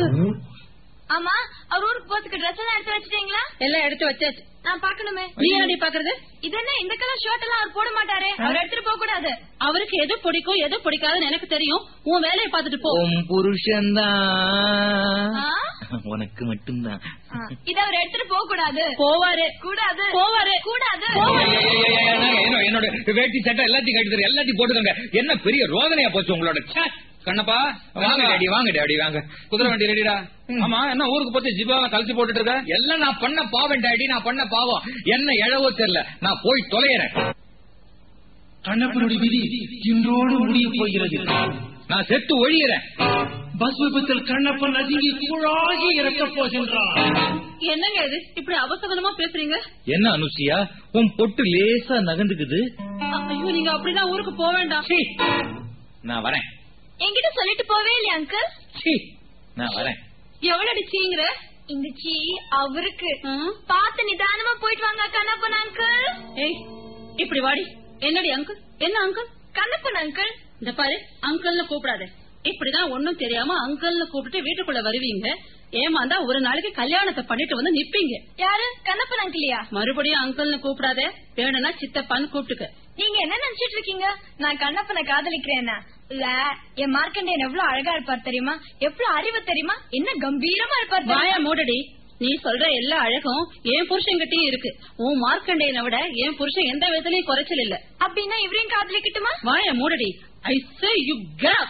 Speaker 3: ஆமா அவர் ஊருக்கு போறதுக்கு ட்ரெஸ் எல்லாம் எடுத்து வச்சிட்டீங்களா
Speaker 8: எல்லாம் எடுத்து வச்சாச்சு
Speaker 3: நான் பாக்கணுமே
Speaker 8: நீ என்னடி பாக்குறது
Speaker 3: இது என்ன இந்த கலர் ஷர்ட் எல்லாம் அவர் போட மாட்டாரே அவர் எடுத்துட்டு போக கூடாது
Speaker 8: அவருக்கு எது பிடிக்கும் எது பிடிக்காதுன்னு எனக்கு தெரியும் உன் வேலையை பார்த்துட்டு போ
Speaker 1: உன் புருஷன்தான்
Speaker 3: ஆ?
Speaker 1: உனக்கு மட்டும்தான்
Speaker 3: ஆ, இத அவர் எடுத்துட்டு போக கூடாது
Speaker 8: போவாரு
Speaker 3: கூடாது
Speaker 8: போவாரு
Speaker 3: கூடாது
Speaker 1: என்ன- என்னோட வேட்டி சட்டை எல்லாத்தையும் கட்டுறது எல்லாத்தையும் போட்டுக்கோங்க என்ன பெரிய ரோதனையா போச்சு உங்களோட ச்சே.
Speaker 4: கண்ணப்பா
Speaker 1: வாங்க டாடி வாங்க டாடி வாங்க
Speaker 4: குதிரை வண்டி ரெடிடா ஆமா என்ன ஊருக்கு போச்சு ஜிபாவை கழிச்சு போட்டுட்டு இருக்க
Speaker 1: எல்லாம் நான் பண்ண பாவம் டாடி நான் பண்ண பாவம் என்ன எழவோ தெரியல நான் போய் தொலைகிறேன்
Speaker 6: கண்ணப்பனுடைய விதி இன்றோடு முடிய போகிறது
Speaker 1: நான் செத்து ஒழிகிறேன்
Speaker 6: பஸ் விபத்தில் கண்ணப்பன் நசுங்கி கூழாகி இறக்கப் போகின்றான்
Speaker 8: என்னங்க இது இப்படி அவசரமா பேசுறீங்க
Speaker 1: என்ன அனுசியா உன் பொட்டு லேசா நகர்ந்துக்குது
Speaker 8: அ- ஐயோ நீங்க அப்படிதான் ஊருக்கு போக வேண்டாம்
Speaker 1: சீ. நான் வரேன்
Speaker 3: என்கிட்ட சொல்லிட்டு போவே இல்லையா அங்கிள்
Speaker 1: சீ. நான் வரேன்
Speaker 8: எவ்வளவு அடிச்சீங்கிற
Speaker 3: இந்த சீ அவருக்கு
Speaker 8: ஆ?
Speaker 3: பார்த்து நிதானமா போயிட்டு வாங்க கண்ணப்பன் அங்கிள்
Speaker 8: ஏய் இப்படி வாடி என்னடி அங்கிள் என்ன அங்கிள்
Speaker 3: கண்ணப்பன் அங்கிள்
Speaker 8: இந்த பாரு அங்கிள்னு கூப்பிடாத இப்படிதான் ஒண்ணும் தெரியாம அங்கிள்னு கூப்பிட்டு வீட்டுக்குள்ள வருவீங்க ஏமாந்தா ஒரு நாளைக்கு கல்யாணத்தை பண்ணிட்டு வந்து நிப்பீங்க
Speaker 3: யாரு கண்ணப்பன் அங்கிளியா
Speaker 8: மறுபடியும் அங்கிள்னு கூப்பிடாத வேணும்னா சித்தப்பான்னு கூப்பிட்டுக்க
Speaker 3: நீங்க என்ன நினைச்சிட்டு இருக்கீங்க நான் கண்ணப்பனை காதலிக்கிறேன்னா இல்ல என் மார்க்கண்டேயன் எவ்வளவு அழகா இருப்பார் தெரியுமா எவ்வளவு அறிவு தெரியுமா என்ன கம்பீரமா இருப்பார்
Speaker 8: வாய
Speaker 3: தெரியுமா?
Speaker 8: மூடடி நீ சொல்ற எல்லா அழகும் என் புருஷன்கிட்டயும் இருக்கு உன் மார்க்கண்டேயனை விட என் புருஷன் எந்த விதத்திலயும் குறைச்சல் இல்ல
Speaker 3: அப்படின்னா இவரையும் காதலிக்கட்டுமா
Speaker 8: வாய மூடடி ஐ சே யூ கெட்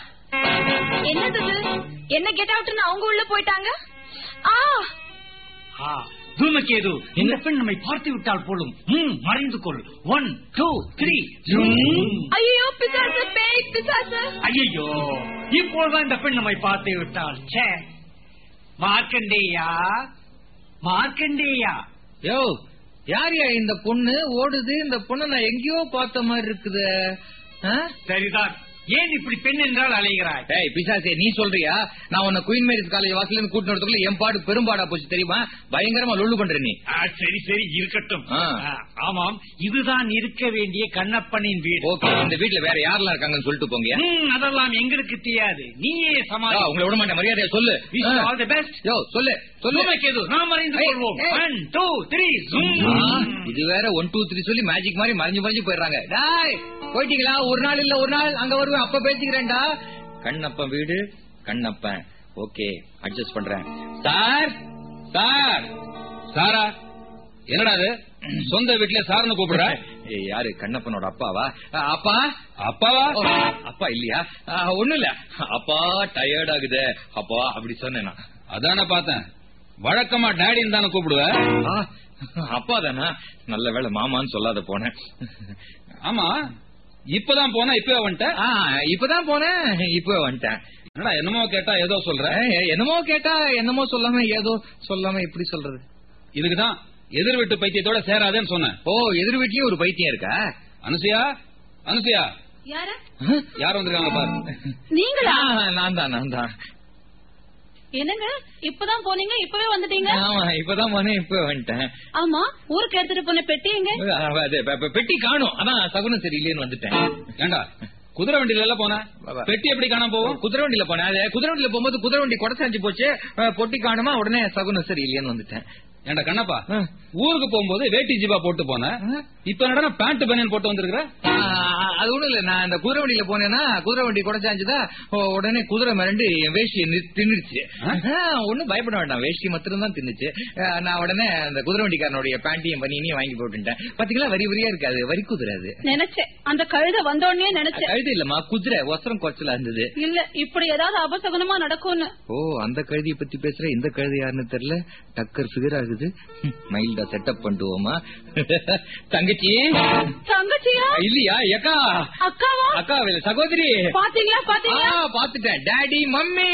Speaker 3: என்னது இது? என்ன கெட் அவுட்னு அவங்க உள்ள போயிட்டாங்க ஆ
Speaker 4: தூமகேது இந்த பெண் நம்மை பார்த்து விட்டால் போலும் ம், மறைந்து கொள் ஒன் டூ த்ரீ
Speaker 3: ஐயோ பிசாசு பேய் பிசாசு
Speaker 4: ஐயோ இப்போதுதான் இந்த பெண் நம்மை பார்த்து விட்டாள் ச்சே மார்க்கண்டேயா மார்க்கண்டேயா
Speaker 1: யோ யாரியா இந்த பொண்ணு ஓடுது இந்த பொண்ணு நான் எங்கேயோ பார்த்த மாதிரி இருக்குது ஆ?
Speaker 4: சரிதான் ஏன் இப்படி பெண் என்றால் அலைகிறாய்
Speaker 1: ஏய் பிசாசே நீ சொல்றியா நான் உன்னை குயின் மேரிஸ் காலேஜ் வாசல்ல இருந்து கூட்டிட்டு வரதுக்குள்ள என் பாடு பெரும்பாடா போச்சு தெரியுமா பயங்கரமா லொல்லு பண்ற நீ
Speaker 4: ஆ, சரி சரி இருக்கட்டும்
Speaker 1: ஆ.
Speaker 4: ஆ, ஆமாம் இதுதான் இருக்க வேண்டிய கண்ணப்பனின் வீடு
Speaker 1: ஓகே இந்த வீட்ல வேற யாரெல்லாம் இருக்காங்கன்னு சொல்லிட்டு போங்க
Speaker 4: ம், அதெல்லாம் எங்களுக்கு தெரியாது நீயே சமாளி
Speaker 1: உங்களை விட மாட்டேன் மரியாதையா சொல்லு
Speaker 4: Wish you
Speaker 1: ah.
Speaker 4: all the best.
Speaker 1: யோ சொல்லு சொல்லு
Speaker 4: தூமகேது நாம் மறைந்து
Speaker 1: ஏய்,
Speaker 4: கொள்வோம்
Speaker 1: ஏய்.
Speaker 4: ஒன் டூ த்ரீ
Speaker 1: ஆ, இது வேற ஒன் டூ த்ரீ சொல்லி மேஜிக் மாதிரி மறைஞ்சு மறைஞ்சு போயிடுறாங்க டாய் போயிட்டீங்களா ஒரு நாள் இல்ல ஒரு நாள் அங்க வருவேன் அப்ப பேசிக்கிறேன்டா கண்ணப்பன் வீடு கண்ணப்பன் ஓகே அட்ஜஸ்ட் பண்றேன் சார் சார்
Speaker 5: சாரா என்னடா அது சொந்த வீட்டுல சாரன்னு கூப்பிடுற
Speaker 1: ஏய், யாரு கண்ணப்பனோட அப்பாவா அ, அப்பா
Speaker 5: அப்பாவா
Speaker 1: ஓ, அப்பா இல்லையா அ, ஒண்ணும் இல்ல அப்பா டயர்ட் ஆகுது அப்பா அப்படி சொன்னேன் நான்.
Speaker 5: அதானே பார்த்தேன் வழக்கமா டேடின்னு தானே கூப்பிடுவ
Speaker 1: ஆ, அப்பா தானா நல்ல வேளை மாமான்னு சொல்லாத போனேன்
Speaker 5: ஆமா இப்பதான் போனா இப்பவே வந்துட்ட
Speaker 1: ஆ, இப்பதான் போனேன் இப்ப வந்துட்டேன்
Speaker 5: என்னடா என்னமோ கேட்டா ஏதோ சொல்ற
Speaker 1: ஏய், என்னமோ கேட்டா என்னமோ சொல்லாம ஏதோ சொல்லாம எப்படி சொல்றது
Speaker 5: இதுக்குதான் எதிர் வீட்டு பைத்தியத்தோட சேராதேன்னு சொன்னேன்
Speaker 1: ஓ எதிர் வீட்லயும் ஒரு பைத்தியம் இருக்கா
Speaker 5: அனுசுயா அனுசுயா
Speaker 3: யார
Speaker 5: யார் வந்திருக்காங்க பாரு
Speaker 3: நீங்களா
Speaker 1: ஆ, நான் தான் நான் தான்
Speaker 8: என்னங்க இப்பதான் போனீங்க இப்பவே வந்துட்டீங்க
Speaker 1: ஆமா இப்பதான் போனேன் இப்ப வந்துட்டேன்
Speaker 8: ஆமா ஊருக்கு எடுத்துட்டு போன பெட்டி எங்க
Speaker 1: ஆ, அது, பெ- பெ- பெட்டி காணும் அதான் சகுனம் சரியில்லைன்னு வந்துட்டேன்
Speaker 5: ஏண்டா குதிரை வண்டியில எல்லாம் போன
Speaker 1: பாபா.
Speaker 5: பெட்டி எப்படி காணாம போகும்
Speaker 1: குதிரை வண்டியில போனேன் அது குதிரை வண்டியில போகும்போது குதிரை வண்டி கொடசாஞ்சு போச்சு ஆ, பொட்டி காணுமா உடனே சகுனம் சரியில்லைன்னு வந்துட்டேன்
Speaker 5: ஏண்டா கண்ணப்பா
Speaker 1: ஆ.
Speaker 5: ஊருக்கு போகும்போது வேட்டி ஜிபா போட்டு போன
Speaker 1: ஆ.
Speaker 5: இப்ப என்னடா பேண்ட் பனியன் போட்டு வந்திருக்கிற
Speaker 1: ஆ, அது ஒண்ணும் இல்ல நான் இந்த குதிரை வண்டியில போனேன்னா குதிரை வண்டி குடச்சாஞ்சுதா உடனே குதிரை மிரண்டு என் வேஷ்டியை நி- தின்னுடுச்சு ஆ, ஒண்ணும் பயப்பட வேண்டாம் வேஷ்டி மாத்திரம் தான் தின்னுச்சு ஆ, நான் உடனே அந்த குதிரை வண்டிக்காரனுடைய பேண்டியும் பனியனையும் வாங்கி போட்டுட்டேன் பாத்தீங்களா வரி வரியா இருக்காது வரி குதிரை அது
Speaker 8: நினைச்சேன் அந்த கழுத வந்தோடனே நினைச்சேன்
Speaker 1: கழுது இல்லம்மா குதிரை ஒசரம் குறைச்சலா இருந்தது
Speaker 8: இல்ல இப்படி ஏதாவது அபசகுனமா நடக்கும்னு
Speaker 1: ஓ அந்த கழுதியை பத்தி பேசுற இந்த கழுதி யாருன்னு தெரியல டக்கர் ஃபிகர் ஆகுது மைல்டா செட்டப் பண்ணுவோமா தங்கச்சி
Speaker 8: தங்கச்சியா
Speaker 1: இல்லையா ஏக்கா
Speaker 8: அக்காவா
Speaker 1: அக்கா இல்ல, சகோதரி
Speaker 8: பாத்தீங்களா பாத்தீங்களா
Speaker 1: ஆ, பாத்துட்டேன் டாடி மம்மி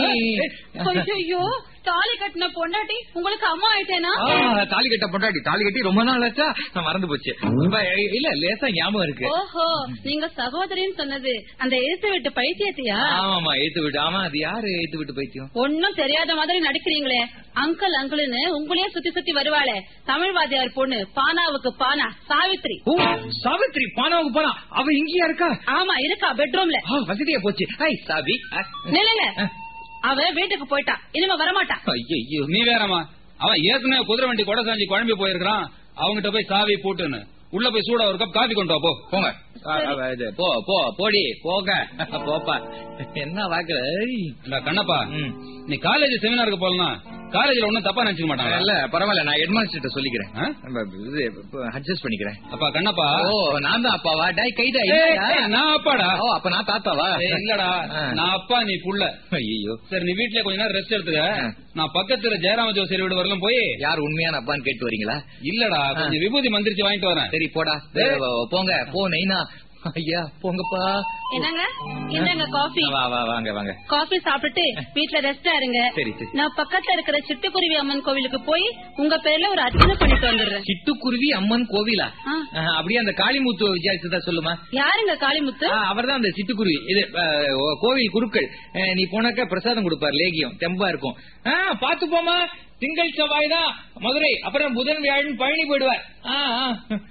Speaker 8: ஐயோ தாலி கட்டின பொண்டாட்டி உங்களுக்கு அம்மா ஆயிட்டேனா
Speaker 1: ஆ, தாலி கட்ட பொண்டாட்டி தாலி கட்டி ரொம்ப நாள் ஆச்சா நான் மறந்து போச்சு இப்ப, இல்ல லேசா ஞாபகம் இருக்கு
Speaker 8: ஓஹோ நீங்க சகோதரின்னு சொன்னது அந்த எழுத்து விட்டு பைத்தியத்தையா
Speaker 1: ஆமாமா ஏத்து விட்டு ஆமா அது யாரு ஏத்து விட்டு பைத்தியம்
Speaker 8: ஒன்னும் தெரியாத மாதிரி நடிக்கிறீங்களே அங்கிள் அங்கிள்னு உங்களையே சுத்தி சுத்தி வருவாளே தமிழ் வாத்தியார் பொண்ணு பானாவுக்கு பானா சாவித்ரி
Speaker 1: ஓ சாவித்ரி பானாவுக்கு போனா அவ இங்கேயா இருக்கா
Speaker 8: ஆமா இருக்கா பெட்ரூம்ல
Speaker 1: ஆ, வசதியா போச்சு ஐ சாவி
Speaker 8: நில்லுங்க அவ வீட்டுக்கு போயிட்டா இனிமே வரமாட்டா
Speaker 1: ஐயோ
Speaker 5: நீ வேறமா அவன் ஏற்கனவே குதிரை வண்டி கொடை சாஞ்சி குழம்பி போயிருக்கான் அவங்கிட்ட போய் சாவி போட்டுன்னு உள்ள போய் சூடா ஒரு கப் காபி கொண்டு வா போ
Speaker 1: போங்க ஆ, ஆ, இது, போ போ போடி போக போப்பா என்ன வாக்குற ஏய்.
Speaker 5: ஏண்டா கண்ணப்பா
Speaker 1: ம்.
Speaker 5: நீ காலேஜ் செமினாருக்கு போலாம் காலேஜ்ல ஒண்ணும் தப்பா நினைச்சுக்க மாட்டாங்க
Speaker 1: இல்ல பரவாயில்ல நான் ஹெட்மாஸ்டர் சொல்லிக்கிறேன்
Speaker 5: ஆ?
Speaker 1: அட்ஜஸ்ட் பண்ணிக்கிறேன்
Speaker 5: அப்பா கண்ணப்பா
Speaker 1: ஓ நான் தான் அப்பாவா டை கைதா
Speaker 5: ஏய்,
Speaker 1: இல்லையா?
Speaker 5: ஏய், நான் அப்பாடா
Speaker 1: ஓ அப்ப நான் தாத்தாவா
Speaker 5: ஏய், இல்லடா
Speaker 1: ஆ.
Speaker 5: நான் அப்பா நீ புள்ள
Speaker 1: ஐயோ
Speaker 5: சரி நீ வீட்லயே கொஞ்ச நேரம் ரெஸ்ட் எடுத்துக்க
Speaker 1: ஆ.
Speaker 5: நான் பக்கத்துல ஜெயராம ஜோசியர் வீடு வரலாம் போய்
Speaker 1: யார் உண்மையான அப்பான்னு கேட்டு வரீங்களா
Speaker 5: இல்லடா கொஞ்சம் விபூதி மந்திரிச்சு வாங்கிட்டு வரேன்
Speaker 1: சரி போடா
Speaker 5: ஏய்.
Speaker 1: போங்க போ நைனா ஐயா போங்கப்பா
Speaker 8: என்னங்க இந்தாங்க காஃபி
Speaker 1: வா வா வாங்க வாங்க
Speaker 8: காஃபி சாப்பிட்டுட்டு வீட்ல ரெஸ்டா இருங்க
Speaker 1: சரி, சரி.
Speaker 8: நான் பக்கத்துல இருக்கிற சிட்டுக்குருவி அம்மன் கோவிலுக்கு போய் உங்க பேர்ல ஒரு அர்ச்சனை பண்ணிட்டு வந்துடுறேன்
Speaker 1: சிட்டுக்குருவி அம்மன் கோவிலா
Speaker 8: ஆ.
Speaker 1: ஆ, அப்படியே அந்த காளிமுத்து விசாரிச்சதா சொல்லுமா
Speaker 8: யாருங்க காளிமுத்து
Speaker 1: அவர் தான் அந்த சிட்டுக்குருவி இது ஆ, ஓ, கோவில் குருக்கள் ஆ, நீ போனாக்க பிரசாதம் கொடுப்பார் லேகியம் தெம்பா இருக்கும் ஆ, பாத்து போமா திங்கள் செவ்வாய் தான் மதுரை அப்புறம் புதன் வியாழன் பழனி போயிடுவார் ஆ, ஆ.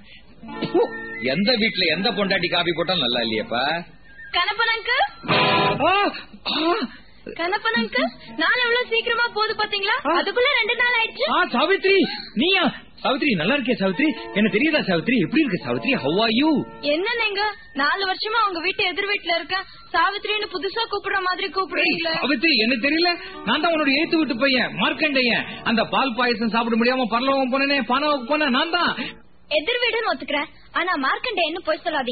Speaker 1: ஹு, எந்த வீட்டுல எந்த பொண்டாட்டி காபி போட்டாலும் நல்லா இல்லையப்பா
Speaker 3: கணப்பன் அங்கிள்
Speaker 1: ஆ, ஆ,
Speaker 3: கணப்பன் அங்கிள் நாள் எவ்வளவு சீக்கிரமா போகுது பாத்தீங்களா அதுக்குள்ள ரெண்டு நாள் ஆயிடுச்சு
Speaker 1: ஆ, சாவித்ரி நீயா சாவித்ரி நல்லா இருக்கே சாவித்ரி என்ன தெரியுதா சாவித்ரி எப்படி இருக்கு சாவித்ரி ஹவ் ஆர் யூ
Speaker 3: என்ன நீங்க நாலு வருஷமா உங்க வீட்டு எதிர் வீட்டுல இருக்க சாவித்ரின்னு புதுசா கூப்பிடுற மாதிரி கூப்பிடுறீங்களே
Speaker 1: சாவித்ரி என்ன தெரியல நான் தான் உன்னோட ஏத்து விட்டு பையன் மார்க்கண்டையன் அந்த பால் பாயசம் சாப்பிட முடியாம பரலோகம் போனேனே பானாவுக்கு போனேன் நான் தான்
Speaker 3: எதிர் வீடுன்னு ஒத்துக்கிறேன் ஆனா மார்க்கண்டே என்ன போய் சொல்லாதீங்க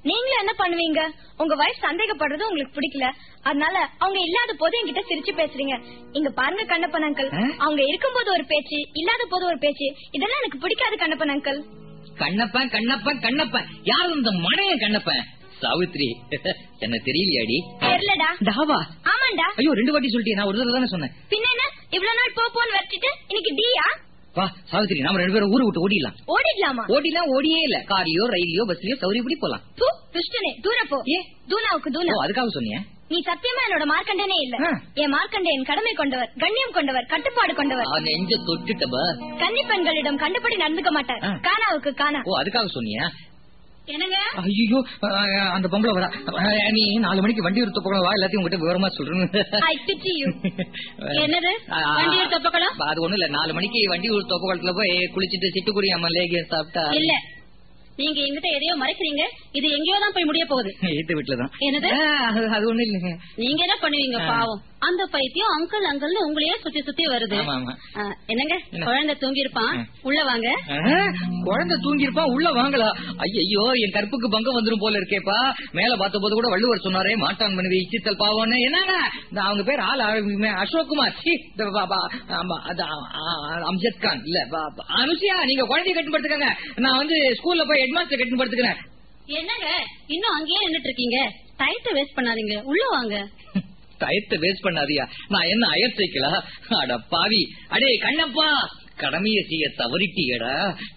Speaker 3: நீங்களும் என்ன பண்ணுவீங்க உங்க வைஃப் சந்தேகப்படுறது உங்களுக்கு பிடிக்கல அதனால அவங்க இல்லாத போது என்கிட்ட சிரிச்சு பேசுறீங்க இங்க பாருங்க கண்ணப்பன் அங்கிள்
Speaker 1: ஆ?
Speaker 3: அவங்க இருக்கும்போது ஒரு பேச்சு இல்லாத போது ஒரு பேச்சு இதெல்லாம் எனக்கு பிடிக்காது கண்ணப்பன் அங்கிள்
Speaker 1: கண்ணப்பன் கண்ணப்பன் கண்ணப்பன் யார் இந்த மடைய கண்ணப்பன் சாவித்ரி என்ன தெரியலையாடி
Speaker 3: தெரியலடா
Speaker 1: டாவா
Speaker 3: ஆமாண்டா
Speaker 1: ஐயோ ரெண்டு வாட்டி சொல்லிட்டே நான் ஒரு தடவை தானே சொன்னேன்
Speaker 3: பின்ன என்ன இவ்வளவு நாள் போ போன்னு வச்சிட்டு இன்னைக்கு டியா
Speaker 1: வா சாவித்ரி நாம ரெண்டு பேரும் ஊரை விட்டு ஓடிடலாம்
Speaker 3: ஓடிடலாமா
Speaker 1: ஓடிலாம் ஓடியே இல்ல கார்லயோ ரயிலையோ பஸ்லயோ சௌரியப்படி போலாம்
Speaker 3: தூ துஷ்டனே தூர போ
Speaker 1: ஏ?
Speaker 3: தூனாவுக்கு
Speaker 1: ஓ
Speaker 3: தூனா
Speaker 1: அதுக்காக சொன்னியா
Speaker 3: நீ சத்தியமா என்னோட மார்க்கண்டனே இல்ல
Speaker 1: ஆ.
Speaker 3: என் மார்க்கண்டேயன் கடமை கொண்டவர் கண்ணியம் கொண்டவர் கட்டுப்பாடு கொண்டவர்
Speaker 1: ஆ, நெஞ்ச தொட்டுட்டபா
Speaker 3: கன்னி பெண்களிடம் கண்டுபடி நடந்துக்க மாட்டார்
Speaker 1: ஆ.
Speaker 3: கானாவுக்கு கானா
Speaker 1: ஓ அதுக்காக சொன்னியா
Speaker 8: என்னங்க
Speaker 1: ஐயோ அந்த பொம்பளை வரா ஆ, நீ நாலு மணிக்கு வண்டி எடுத்து போகலாம் வா எல்லாத்தையும் உங்ககிட்ட விவரமா சொல்றேன்
Speaker 3: ஐ பிச்சி யூ
Speaker 8: என்னது?
Speaker 1: ஆ,
Speaker 8: வண்டி எடுத்து தொப்பக்கலாம்?
Speaker 1: அது ஒண்ணும் இல்ல நாலு மணிக்கு வண்டி ஒரு தொப்ப குளத்துல போய் குளிச்சிட்டு சிட்டுக்குடி அம்மன் லேகியம் சாப்பிட்டா
Speaker 8: இல்ல நீங்க எங்கிட்ட எதையோ மறைக்கிறீங்க இது எங்கேயோ தான் போய் முடிய போகுது
Speaker 1: ஏத்து வீட்டுலதான்
Speaker 8: என்னது?
Speaker 1: ஆ, அது- அது ஒண்ணும் இல்லைங்க
Speaker 8: நீங்க என்ன பண்ணுவீங்க
Speaker 1: ஆ.
Speaker 8: பாவம் அந்த பைத்தியம் அங்கிள் அங்கிள்னு உங்களையே சுத்தி சுத்தி வருது
Speaker 1: ஆமா ஆமா
Speaker 8: ஆ, என்னங்க
Speaker 1: என்ன?
Speaker 8: குழந்தை தூங்கி இருப்பான்
Speaker 1: ஆ.
Speaker 8: உள்ள வாங்க
Speaker 1: ஆ, குழந்தை தூங்கி இருப்பான் உள்ள வாங்கலா ஐயோ என் கற்புக்கு பங்கம் வந்துரும் போல இருக்கேப்பா மேல பார்த்த போது கூட வள்ளுவர் சொன்னாரே மாட்டான் மனைவி இச்சித்தல் பாவம்னு என்னங்க இந்த அவங்க பேர் ஆள் ஆ- அசோக் குமார் சீ, இந்த பா- பா- ஆமா, அது ஆ- ஆ- அம்ஜத் கான் இல்ல பா- பா- அனுசியா நீங்க குழந்தைய கட்டுப்படுத்துக்கங்க நான் வந்து ஸ்கூல்ல போய் ஹெட்மாஸ்டர் கட்டுப்படுத்துக்கிறேன்
Speaker 8: என்னங்க இன்னும் அங்கேயே நின்னுட்டு இருக்கீங்க டைத்தை வேஸ்ட் பண்ணாதீங்க உள்ள வாங்க
Speaker 1: டயத்தை வேஸ்ட் பண்ணாதியா நான் என்ன அயர் சைக்கிளா அட பாவி அடே கண்ணப்பா கடமைய செய்ய தவறிட்டீங்கடா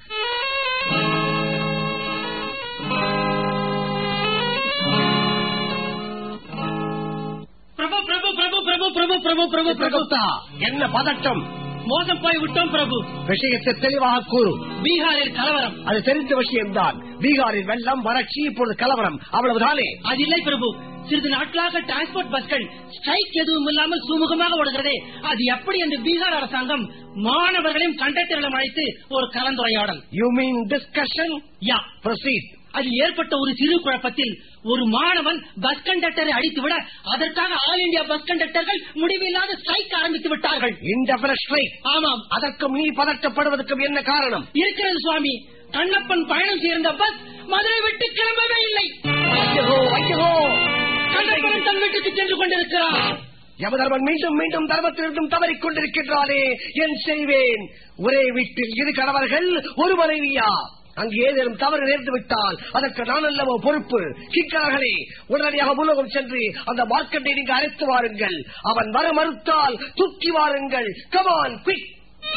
Speaker 6: பிரபு பிரபு பிரபு பிரபு பிரபு பிரபு பிரபு பிரபு
Speaker 2: சித்திரகுப்தா என்ன பதட்டம்
Speaker 6: மோசம் போய் விட்டோம் பிரபு
Speaker 2: விஷயத்தை தெளிவாக கூறு
Speaker 6: பீகாரில் கலவரம்
Speaker 2: அது தெரிந்த விஷயம்தான் பீகாரில் வெள்ளம் வறட்சி இப்பொழுது கலவரம் அவ்வளவுதானே
Speaker 6: அது இல்லை பிரபு சிறிது நாட்களாக டிரான்ஸ்போர்ட் பஸ்கள் ஸ்ட்ரைக் எதுவும் இல்லாமல் சுமூகமாக ஓடுகிறதே அது எப்படி என்று பீகார் அரசாங்கம் மாணவர்களையும் கண்டக்டர்களும் அழைத்து ஒரு கலந்துரையாடல்
Speaker 2: you mean discussion
Speaker 6: yeah
Speaker 2: proceed
Speaker 6: அதில் ஏற்பட்ட ஒரு சிறு குழப்பத்தில் ஒரு மாணவன் பஸ் கண்டக்டரை அடித்துவிட அதற்காக ஆல் இந்தியா பஸ் கண்டக்டர்கள் முடிவில்லாத ஸ்ட்ரைக் ஆரம்பித்து விட்டார்கள்
Speaker 2: இன்டெஃபினட் ஸ்ட்ரைக்
Speaker 6: ஆமாம்
Speaker 2: அதற்கும் நீ பதட்டப்படுவதற்கும் என்ன காரணம்
Speaker 6: இருக்கிறது சுவாமி கண்ணப்பன் பயணம் சேர்ந்த பஸ் மதுரை விட்டு கிளம்பவே இல்லை
Speaker 2: ஐயோ ஐயோ
Speaker 6: கண்ணப்பன் தன் வீட்டுக்கு சென்று கொண்டிருக்கிறார்
Speaker 2: யமதர்மன் மீண்டும் மீண்டும் தர்மத்திலிருந்தும் தவறிக் கொண்டிருக்கின்றானே என் செய்வேன் ஒரே வீட்டில் இரு கணவர்கள் ஒரு மனைவியா அங்கு ஏதேனும் தவறு நேர்ந்து விட்டால் அதற்கு நான் அல்லவோ பொறுப்பு கிக்கார்களே உடனடியாக பூலோகம் சென்று அந்த மார்க்கெட்டை நீங்க அழைத்து வாருங்கள் அவன் வர மறுத்தால் தூக்கி வாருங்கள் கமான் குயிக்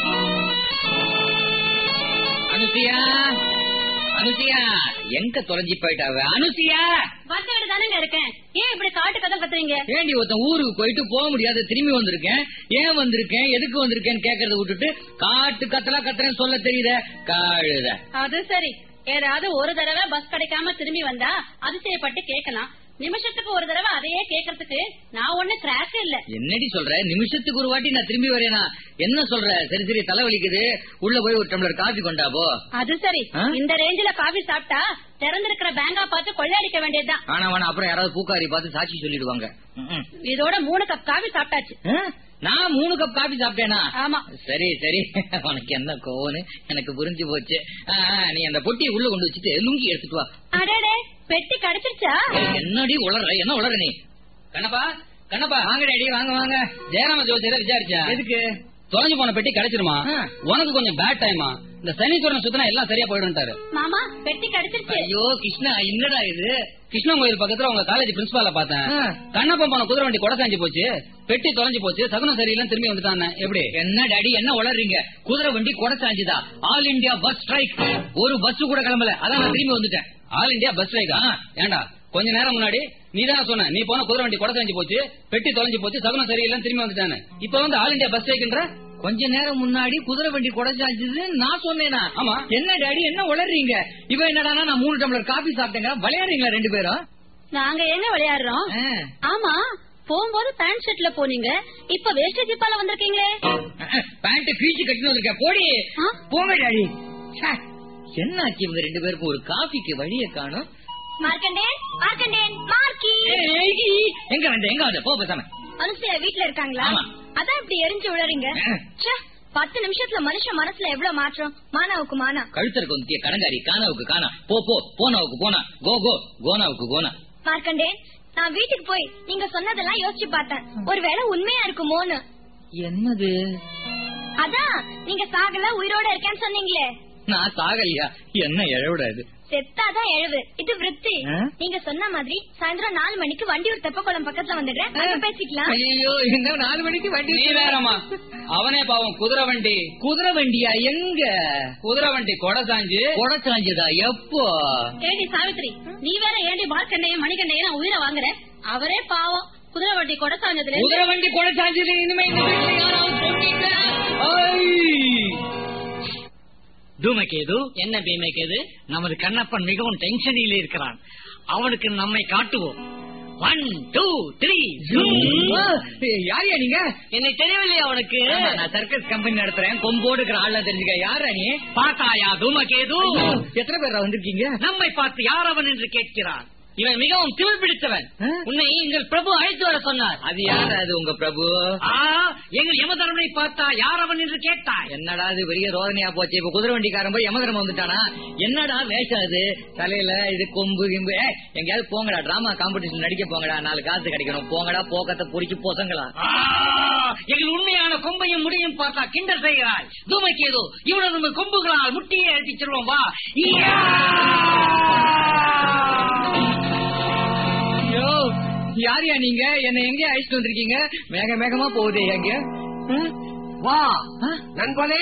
Speaker 1: அனுசியா அனுசியா எங்க தொலைஞ்சி போயிட்டாவ அனுசியா
Speaker 8: பஸ் தானங்க இருக்கேன் ஏன் இப்படி காட்டு கதை கத்துறீங்க
Speaker 1: ஏண்டி ஒருத்தன் ஊருக்கு போயிட்டு போக முடியாது திரும்பி வந்திருக்கேன் ஏன் வந்திருக்கேன் எதுக்கு வந்திருக்கேன்னு கேக்குறத விட்டுட்டு காட்டு கத்தலா கத்துறேன்னு சொல்ல தெரியுத கழுத
Speaker 8: அது சரி ஏதாவது ஒரு தடவை பஸ் கிடைக்காம திரும்பி வந்தா அதிசயப்பட்டு கேட்கலாம் நிமிஷத்துக்கு ஒரு தடவை அதையே கேட்கறதுக்கு நான் ஒண்ணு கிராக் இல்ல
Speaker 1: என்னடி சொல்ற நிமிஷத்துக்கு ஒரு வாட்டி நான் திரும்பி வரேனா என்ன சொல்ற சரி சரி தலைவலிக்குது உள்ள போய் ஒரு டம்ளர் காஃபி கொண்டாபோ
Speaker 8: அது சரி
Speaker 1: ஆ?
Speaker 8: இந்த ரேஞ்சில காபி சாப்பிட்டா திறந்திருக்கிற பேங்கா பார்த்து கொள்ளையடிக்க வேண்டியதுதான்
Speaker 1: ஆனா வேணா அப்புறம் யாராவது பூக்காரி பார்த்து சாட்சி சொல்லிடுவாங்க ம்ம்.
Speaker 8: இதோட மூணு கப் காபி சாப்பிட்டாச்சு
Speaker 1: ஆ? நான் மூணு கப் காபி சாப்பிட்டேனா
Speaker 8: ஆமா
Speaker 1: சரி சரி உனக்கு என்ன கோவனு எனக்கு புரிஞ்சு போச்சு ஆ, ஆ, நீ அந்த பொட்டியை உள்ள கொண்டு வச்சுட்டு லுங்கி எடுத்துட்டு வா
Speaker 8: அடடே பெட்டி கிடைச்சிருச்சா
Speaker 1: என்னடி உளற என்ன உளற நீ கண்ணப்பா கண்ணப்பா வாங்க டேடி வாங்க வாங்க ஜெயராம ஜோசியரை விசாரிச்சா
Speaker 5: எதுக்கு தொலைஞ்சு போன பெட்டி கிடைச்சிருமா
Speaker 1: ஆ.
Speaker 5: உனக்கு கொஞ்சம் பேட் டைமா இந்த சனீஸ்வரன் சுத்தினா எல்லாம் சரியா போயிடும்ட்டாரு
Speaker 8: மாமா பெட்டி கிடைச்சிருச்சு
Speaker 1: ஐயோ கிருஷ்ணா என்னடா இது
Speaker 5: கிருஷ்ணன் கோயில் பக்கத்துல உங்க காலேஜ் பிரின்சிபால பார்த்தேன்
Speaker 1: ஆ.
Speaker 5: கண்ணப்பன் போன குதிரை வண்டி கொடை சாஞ்சு போச்சு பெட்டி தொலைஞ்சு போச்சு சகுனம் சரியில்லைன்னு திரும்பி வந்துட்டான் எப்படி
Speaker 1: என்ன டாடி என்ன உளறீங்க குதிரை வண்டி கொடை சாஞ்சுதா ஆல் இந்தியா பஸ் ஸ்ட்ரைக் ஒரு பஸ் கூட கிளம்பல அதான் நான் திரும்பி வந்துட்டேன்
Speaker 5: ஆல் இந்தியா பஸ் ஸ்ட்ரைக்கா ஏண்டா கொஞ்ச நேரம் முன்னாடி நீ தானே சொன்ன நீ போன குதிரை வண்டி கொடை சாஞ்சு போச்சு பெட்டி தொலைஞ்சு போச்சு சகுனம் சரியில்லைன்னு திரும்பி வந்துட்டானு இப்ப வந்து ஆல் இந்தியா பஸ் ஸ்ட்ரைக்ன்ற
Speaker 1: கொஞ்ச நேரம் முன்னாடி குதிரை வண்டி கொடை சாஞ்சுது நான் சொன்னேனா
Speaker 5: ஆமா.
Speaker 1: என்ன டாடி என்ன உளறீங்க இவ என்னடானா நான் மூணு டம்ளர் காபி சாப்பிட்டேங்க விளையாடுறீங்களா ரெண்டு பேரும்
Speaker 8: நாங்க எங்க விளையாடுறோம்
Speaker 1: ஆ.
Speaker 8: ஆமா போகும்போது பேண்ட் ஷர்ட்ல போனீங்க இப்ப வேஷ்டி ஜிப்பால வந்திருக்கீங்களே
Speaker 1: பேண்ட் பீச்சு கட்டினு இருக்க போடி
Speaker 8: ஆ?
Speaker 1: போங்க டாடி ச்சே, என்னாச்சு இவங்க ரெண்டு பேருக்கும் ஒரு காபிக்கு வழிய காணும்
Speaker 3: மார்க்கண்டேன் மார்க்கண்டேன் மார்க்கி
Speaker 1: எங்க வந்த எங்க வந்த போ பேசாம
Speaker 3: அனுசையா வீட்ல இருக்காங்களா
Speaker 1: ஆமா.
Speaker 3: அதான் இப்படி எரிஞ்சு விழறீங்க
Speaker 1: ஆ.
Speaker 3: ச்சே, பத்து நிமிஷத்துல மனுஷன் மனசுல எவ்வளவு மாற்றம் மானாவுக்கு மானா
Speaker 1: கழுத்தருக்கு வந்து கடங்காரி கானாவுக்கு காணா போ போ போனாவுக்கு போனா கோ கோ கோனாவுக்கு கோனா
Speaker 3: மார்க்கண்டே நான் வீட்டுக்கு போய் நீங்க சொன்னதெல்லாம் யோசிச்சு பார்த்தேன் ஒருவேளை உண்மையா இருக்குமோன்னு
Speaker 1: என்னது
Speaker 3: அதான் நீங்க சாகல உயிரோட இருக்கேன்னு சொன்னீங்களே
Speaker 1: நான் சாகலையா என்ன எழவிடாது
Speaker 3: செத்தாதான் எழுவு இது விருத்தி
Speaker 1: ஆ?
Speaker 3: நீங்க சொன்ன மாதிரி சாயந்தரம் நாலு மணிக்கு வண்டியூர் தெப்பக்குளம் பக்கத்துல வந்துடுறேன் அங்க பேசிக்கலாம்
Speaker 1: ஐயோ என்ன நாலு மணிக்கு வண்டி
Speaker 5: நீ வேறம்மா அவனே பாவம் குதிரை வண்டி
Speaker 1: குதிரை வண்டியா எங்க
Speaker 5: குதிரை வண்டி கொடை சாஞ்சு
Speaker 1: கொடை சாஞ்சதா எப்போ
Speaker 8: ஏடி சாவித்ரி நீ வேற ஏண்டி மார்க்கண்டையும் மணிகண்டையும் நான் உயிரை வாங்குற அவரே பாவம் குதிரை வண்டி கொடை சாஞ்சதுல
Speaker 5: குதிரை வண்டி கொடை சாஞ்சது இனிமே இந்த வீட்டுல யாராவது சொன்னீங்க
Speaker 4: தூமகேது
Speaker 5: என்ன பீமைக்கு
Speaker 4: நமது கண்ணப்பன் மிகவும் டென்ஷனில் இருக்கிறான் அவனுக்கு நம்மை காட்டுவோம் ஒன் டூ த்ரீ
Speaker 1: யாரியா நீங்க
Speaker 5: என்னை தெரியவில்லையா அவனுக்கு
Speaker 1: ஆமா, நான் சர்க்கஸ் கம்பெனி நடத்துறேன் கொம்போடு இருக்கிற ஆள்லாம் தெரிஞ்சுக்க யாரா நீ
Speaker 4: பார்த்தாயா தூமகேது
Speaker 1: எத்தனை பேர் வந்திருக்கீங்க
Speaker 4: நம்மை பார்த்து யார் அவன் என்று கேட்கிறான்
Speaker 5: இவன் மிகவும் திமிர் பிடித்தவன்
Speaker 1: ஆ?
Speaker 5: உன்னை எங்கள் பிரபு அழைத்து வர சொன்னார்
Speaker 1: அது யார் அது உங்க பிரபு
Speaker 4: ஆ எங்கள் யமதர்மனை பார்த்தா யார் அவன் என்று கேட்டாய்
Speaker 1: என்னடா இது பெரிய ரோதனையா போச்சு இப்ப குதிரை வண்டிக்காரன் போய் யமதர்மம் வந்துட்டானா என்னடா வேஷம் அது தலையில இது கொம்பு கிம்பு ஏய், எங்கேயாவது போங்கடா டிராமா காம்படிஷன் நடிக்க போங்கடா நாலு காசு கிடைக்கணும் போங்கடா போக்கத்தை புடிச்சு போசங்களா
Speaker 4: ஆ, எங்கள் உண்மையான கொம்பையும் முடியும் பார்த்தா கிண்டல் செய்கிறாய் தூமைக்கேது இவனது கொம்புகளால் முட்டியை அடித்துச் செல்வோம் வா ஈயா!
Speaker 1: ஐயோ யாரியா நீங்க என்ன எங்க அழைச்சிட்டு வந்திருக்கீங்க மேக மேகமா போகுதே எங்க ம்?
Speaker 2: வா
Speaker 1: ஆ?
Speaker 2: நண்பனே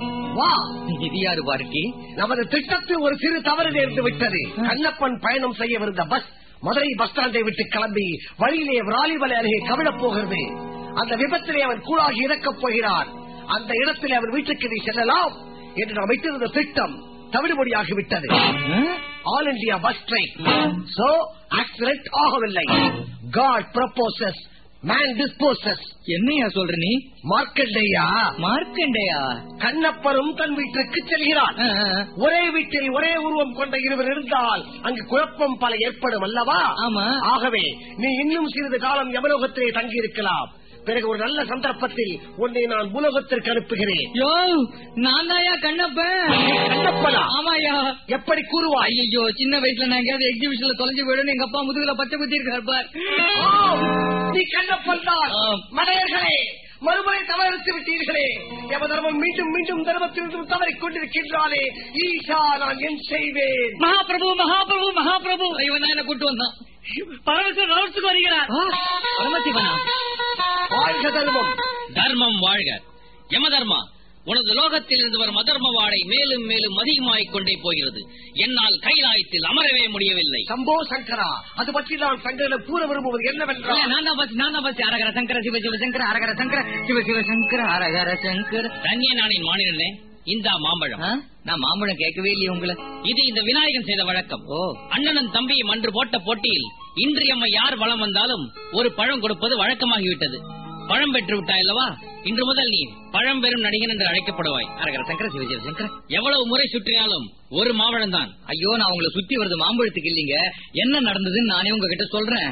Speaker 2: வா
Speaker 1: இது யாரு பார்ட்டி
Speaker 2: நமது திட்டத்தில் ஒரு சிறு தவறு நேர்ந்து விட்டது கண்ணப்பன் பயணம் செய்யவிருந்த பஸ் மதுரை பஸ் ஸ்டாண்டை விட்டு கிளம்பி வழியிலே விராலிமலை அருகே கவிழப் போகிறது அந்த விபத்திலே அவன் கூழாகி இறக்கப் போகிறான் அந்த இடத்திலே அவன் வீட்டுக்கு நீ செல்லலாம் என்று நாம் வைத்திருந்த திட்டம் தவிடுபடியாகிவிட்டது all India bus train so accident ஆகவில்லை காட் ப்ரப்போசஸ் மேன் டிஸ்போசஸ்
Speaker 1: என்னையா சொல்ற நீ
Speaker 2: மார்க்கண்டேயா
Speaker 1: மார்க்கண்டேயா
Speaker 2: கண்ணப்பரும் தன் வீட்டிற்கு செல்கிறான்
Speaker 1: ஆ, ஆ.
Speaker 2: ஒரே வீட்டில் ஒரே உருவம் கொண்ட இருவர் இருந்தால் அங்கு குழப்பம் பல ஏற்படும் அல்லவா
Speaker 1: ஆமா.
Speaker 2: ஆகவே நீ இன்னும் சிறிது காலம் யமலோகத்திலே தங்கியிருக்கலாம் பிறகு ஒரு நல்ல சந்தர்ப்பத்தில் உன்னை நான் பூலோகத்திற்கு அனுப்புகிறேன்
Speaker 1: யோ நான் தாயா கண்ணப்பன்
Speaker 2: கண்ணப்பனா
Speaker 1: ஆமாயா
Speaker 2: எப்படி கூறுவாய்
Speaker 1: ஐயோ சின்ன வயசுல நான் எங்கேயாவது எக்ஸிபிஷன்ல தொலைஞ்சு போயிடும் எங்க அப்பா முதுகுல பச்சை குத்தி இருக்கார் பார்
Speaker 2: ஆம், நீ கண்ணப்பன் தான்
Speaker 1: ஆம்.
Speaker 2: மடையர்களே மறுமுறை தவறித்து விட்டீர்களே யமதர்மம் மீண்டும் மீண்டும் தர்மத்திலிருந்து தவறிக் கொண்டிருக்கின்றானே ஈஷா நான் என் செய்வேன்
Speaker 4: மகாபிரபு மகாபிரபு மகாபிரபு
Speaker 1: இவன் தான் என்ன கூட்டு வந்தான்
Speaker 4: பரமேஸ்வரர் ரவுண்ட்ஸுக்கு வருகிறார்
Speaker 1: ஆ, பரமசிவனா
Speaker 2: வாழ்க தர்மம்
Speaker 5: தர்மம் வாழ்க யமதர்மா உனது லோகத்தில் இருந்து வரும் அதர்ம வாடை மேலும் மேலும் அதிகமாகிக் கொண்டே போகிறது என்னால் கைலாயத்தில் அமரவே முடியவில்லை
Speaker 2: சம்போ சங்கரா அது பற்றி நான் சங்கரிடம் கூற விரும்புவது
Speaker 1: இல்ல,
Speaker 2: என்னவென்றால்
Speaker 1: நான் தான் பஸ் நான் தான் பஸ் அரகர சங்கர சிவ சிவ சங்கர அரகர சங்கர சிவ சிவ சங்கர அரகர சங்கர
Speaker 5: தன்ய நானின் மாநிலனே இந்தா மாம்பழம்
Speaker 1: ஆ? நான் மாம்பழம் கேட்கவே இல்லையே உங்களை
Speaker 5: இது இந்த விநாயகன் செய்த வழக்கம்
Speaker 1: ஓ
Speaker 5: அண்ணனும் தம்பியும் அன்று போட்ட போட்டியில் இன்று எம்மை யார் வளம் வந்தாலும் ஒரு பழம் கொடுப்பது வழக்கமாகிவிட்டது பழம் பெற்று விட்டாய் அல்லவா இன்று முதல் நீ பழம் பெறும் நடிகன் என்று அழைக்கப்படுவாய்
Speaker 1: அரகர சங்கர சிவ சிவ சங்கர
Speaker 5: எவ்வளவு முறை சுற்றினாலும் ஒரு மாவழம் தான்
Speaker 1: ஐயோ நான் உங்களை சுத்தி வருது மாம்பழத்துக்கு இல்லீங்க என்ன நடந்ததுன்னு நானே உங்ககிட்ட சொல்றேன்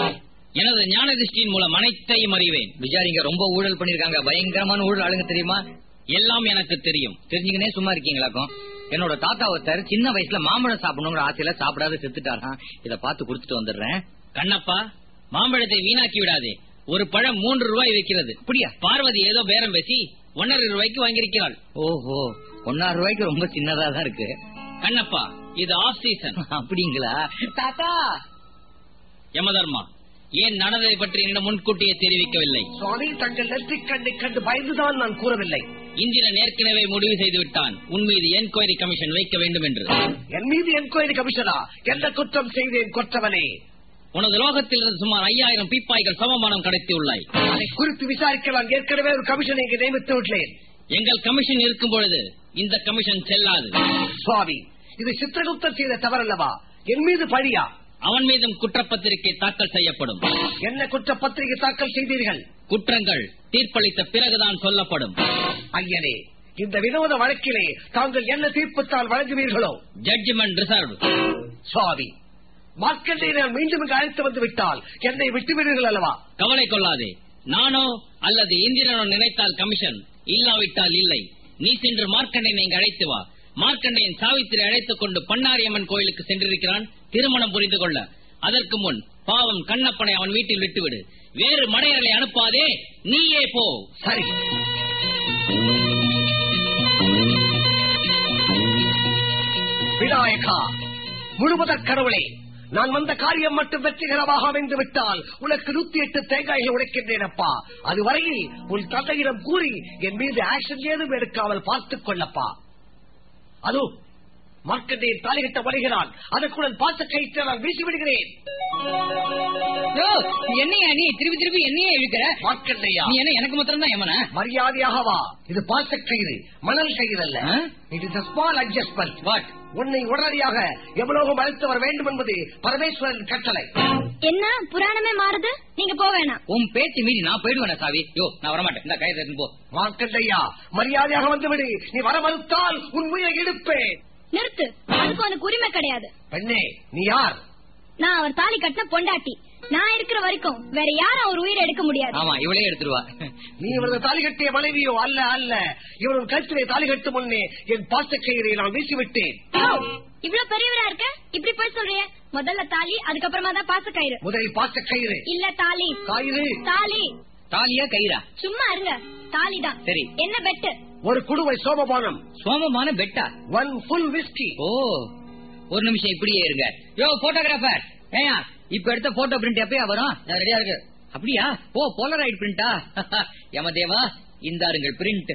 Speaker 5: எனது ஞான திருஷ்டியின் மூலம் அனைத்தையும் அறிவேன்
Speaker 1: விசாரிங்க ரொம்ப ஊழல் பண்ணிருக்காங்க பயங்கரமான ஊழல் ஆளுங்க தெரியுமா
Speaker 5: எல்லாம் எனக்கு தெரியும்
Speaker 1: தெரிஞ்சுக்கினே சும்மா இருக்கீங்களாக்கும் என்னோட தாத்தா ஒருத்தர் சின்ன வயசுல மாம்பழம் சாப்பிடணுங்கிற ஆசையில சாப்பிடாத செத்துட்டாராம் இத பார்த்து குடுத்துட்டு வந்துடுறேன்
Speaker 5: கண்ணப்பா மாம்பழத்தை வீணாக்கி விடாதே ஒரு பழம் மூன்று ரூபாய் விற்கிறது
Speaker 1: அப்படியா
Speaker 5: பார்வதி ஏதோ பேரம் பேசி ஒன்னரை ரூபாய்க்கு வாங்கியிருக்கிறாள்
Speaker 1: ஓஹோ ஒன்னாறு ரூபாய்க்கு ரொம்ப சின்னதா தான் இருக்கு
Speaker 5: கண்ணப்பா இது ஆஃப் சீசன்
Speaker 1: அப்படிங்களா தாத்தா
Speaker 5: யமதர்மா ஏன் நடந்ததை பற்றி என்னிடம் முன்கூட்டியே தெரிவிக்கவில்லை
Speaker 2: சுவாமி தங்கள் நெற்றிக் கண்ணை கண்டு பயந்துதான் நான் கூறவில்லை
Speaker 5: இந்திரன் ஏற்கனவே முடிவு செய்து விட்டான் உன் மீது என்கொயரி கமிஷன் வைக்க வேண்டும் என்று
Speaker 2: என் மீது என்கொயரி கமிஷனா எந்த குற்றம் செய்தேன் கொற்றவனே
Speaker 5: உனது லோகத்தில் இருந்து சுமார் ஐயாயிரம் பீப்பாய்கள் சமமானம் கடத்தியுள்ளாய்
Speaker 2: அதை குறித்து விசாரிக்க நான் ஏற்கனவே ஒரு கமிஷனை இங்கு நியமித்து விட்டேன்
Speaker 5: எங்கள் கமிஷன் இருக்கும் பொழுது இந்த கமிஷன் செல்லாது
Speaker 2: சுவாமி இது சித்திரகுப்தர் செய்த தவறல்லவா என் மீது பழியா
Speaker 5: அவன் மீதும் குற்றப்பத்திரிகை தாக்கல் செய்யப்படும்
Speaker 2: என்ன குற்ற பத்திரிகை தாக்கல் செய்தீர்கள்
Speaker 5: குற்றங்கள் தீர்ப்பளித்த பிறகுதான் சொல்லப்படும்
Speaker 2: ஐயனே இந்த வினோத வழக்கிலே தாங்கள் என்ன தீர்ப்புத்தான் வழங்குவீர்களோ
Speaker 5: ஜட்ஜ்மெண்ட் ரிசர்வ்
Speaker 2: சுவாமி மார்க்கெட்டை நான் மீண்டும் இங்கு அழைத்து வந்து விட்டால் என்னை விட்டுவிடுங்கள் அல்லவா
Speaker 5: கவலை கொள்ளாதே நானோ அல்லது இந்திரனோ நினைத்தால் கமிஷன் இல்லாவிட்டால் இல்லை நீ சென்று மார்க்கண்டனை இங்கு அழைத்து வா மார்க்கண்டையன் சாவித்திரி அழைத்துக் கொண்டு பண்ணாரியம்மன் கோயிலுக்கு சென்றிருக்கிறான் திருமணம் புரிந்து கொள்ள அதற்கு முன் பாவம் கண்ணப்பனை அவன் வீட்டில் விட்டுவிடு வேறு மடையர்களை அனுப்பாதே நீயே போ
Speaker 2: சரி விநாயகா முழுவதற் கடவுளே நான் வந்த காரியம் மட்டும் வெற்றிகரமாக அமைந்து விட்டால் உனக்கு நூத்தி எட்டு தேங்காய்கள் உடைக்கின்றேன் அப்பா அதுவரையில் உன் தந்தையிடம் கூறி என் மீது ஆக்ஷன் ஏதும் எடுக்காமல் பார்த்துக் கொள்ளப்பா அதோ மார்க்கண்டேன் தாலிகட்ட வருகிறான் அதற்குடன் பார்த்த கயிற்றை நான் வீசி விடுகிறேன்
Speaker 1: என்னையா நீ திருப்பி திருப்பி என்னையே இழுக்கிற
Speaker 2: மார்க்கண்டையா
Speaker 1: நீ என்ன எனக்கு மாத்திரம் தான் ஏமனா
Speaker 2: மரியாதையாக வா இது பாச கயிறு மணல் கயிறு அல்ல
Speaker 1: ஆ?
Speaker 2: It is small adjustment
Speaker 1: what
Speaker 2: உன்னை உடனடியாக எவ்வளவு அழைத்து வர வேண்டும் என்பது பரமேஸ்வரன் கட்டளை
Speaker 3: என்ன புராணமே மாறுது நீங்க போக வேணாம்
Speaker 1: உன் பேச்சு மீறி நான் போயிடுவேன் சாவி யோ நான் வரமாட்டேன் இந்த கையை எடுத்துன்னு போ
Speaker 2: மார்க்கண்டையா மரியாதையாக வந்துவிடு நீ வர மறுத்தால் உன் உயிரை எடுப்பேன்
Speaker 3: நிறுத்து அதுக்கு உனக்கு உரிமை கிடையாது
Speaker 2: பெண்ணே நீ யார்
Speaker 3: நான் அவர் தாலி கட்டின பொண்டாட்டி நான் இருக்கிற வரைக்கும் வேற யாரும் அவர் உயிரை எடுக்க முடியாது
Speaker 1: ஆமா இவளே எடுத்துருவா
Speaker 2: நீ இவரது தாலி கட்டிய மனைவியோ அல்ல அல்ல இவரது கழுத்திலே தாலி கட்டும் முன்னே என் பாச கயிறை நான் வீசிவிட்டேன்
Speaker 3: ஓ, இவ்வளவு பெரியவரா இருக்க இப்படி போய் சொல்றிய முதல்ல தாலி அதுக்கப்புறமா தான் பாச கயிறு
Speaker 2: முதலில் பாச கயிறு
Speaker 3: இல்ல தாலி
Speaker 2: கயிறு
Speaker 3: தாலி
Speaker 1: தாலியா கயிறா
Speaker 3: சும்மா இருங்க தாலி தான்
Speaker 1: சரி.
Speaker 3: என்ன பெட்டு
Speaker 2: ஒரு குடுவை சோமபானம்
Speaker 1: சோமமான பெட்டா
Speaker 2: ஒன் ஃபுல் விஸ்கி
Speaker 1: ஓ ஒரு நிமிஷம் இப்படியே இருங்க யோ போட்டோகிராஃபர் ஏயா இப்ப எடுத்த போட்டோ பிரிண்ட் எப்பயா வரும் நான் ரெடியா இருக்கு அப்படியா ஓ போலராய்ட் பிரிண்டா யமதேவா இந்தாருங்கள் பிரிண்ட்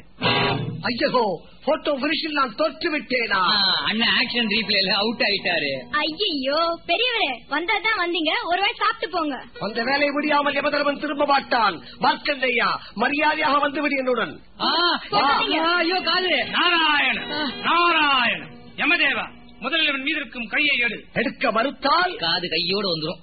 Speaker 2: ஐயோ போட்டோ பிரிஷில் நான் தோற்று விட்டேனா
Speaker 1: அண்ணன் ஆக்ஷன் ரீப்ளேல அவுட் ஆயிட்டாரு
Speaker 3: ஐயோ பெரியவரே வந்தாதான் வந்தீங்க ஒரு வாய் சாப்பிட்டு போங்க
Speaker 2: அந்த வேலை முடியாமல் யமதர்மன் திரும்ப மாட்டான் மார்க்கண்டையா மரியாதையாக வந்துவிடு என்னுடன்
Speaker 1: ஆ, ஆ, ஐயோ காலு
Speaker 7: நாராயண நாராயண யமதேவா முதலில் இவன் மீது இருக்கும் கையை எடு
Speaker 2: எடுக்க மறுத்தால்
Speaker 1: காது கையோட வந்துரும்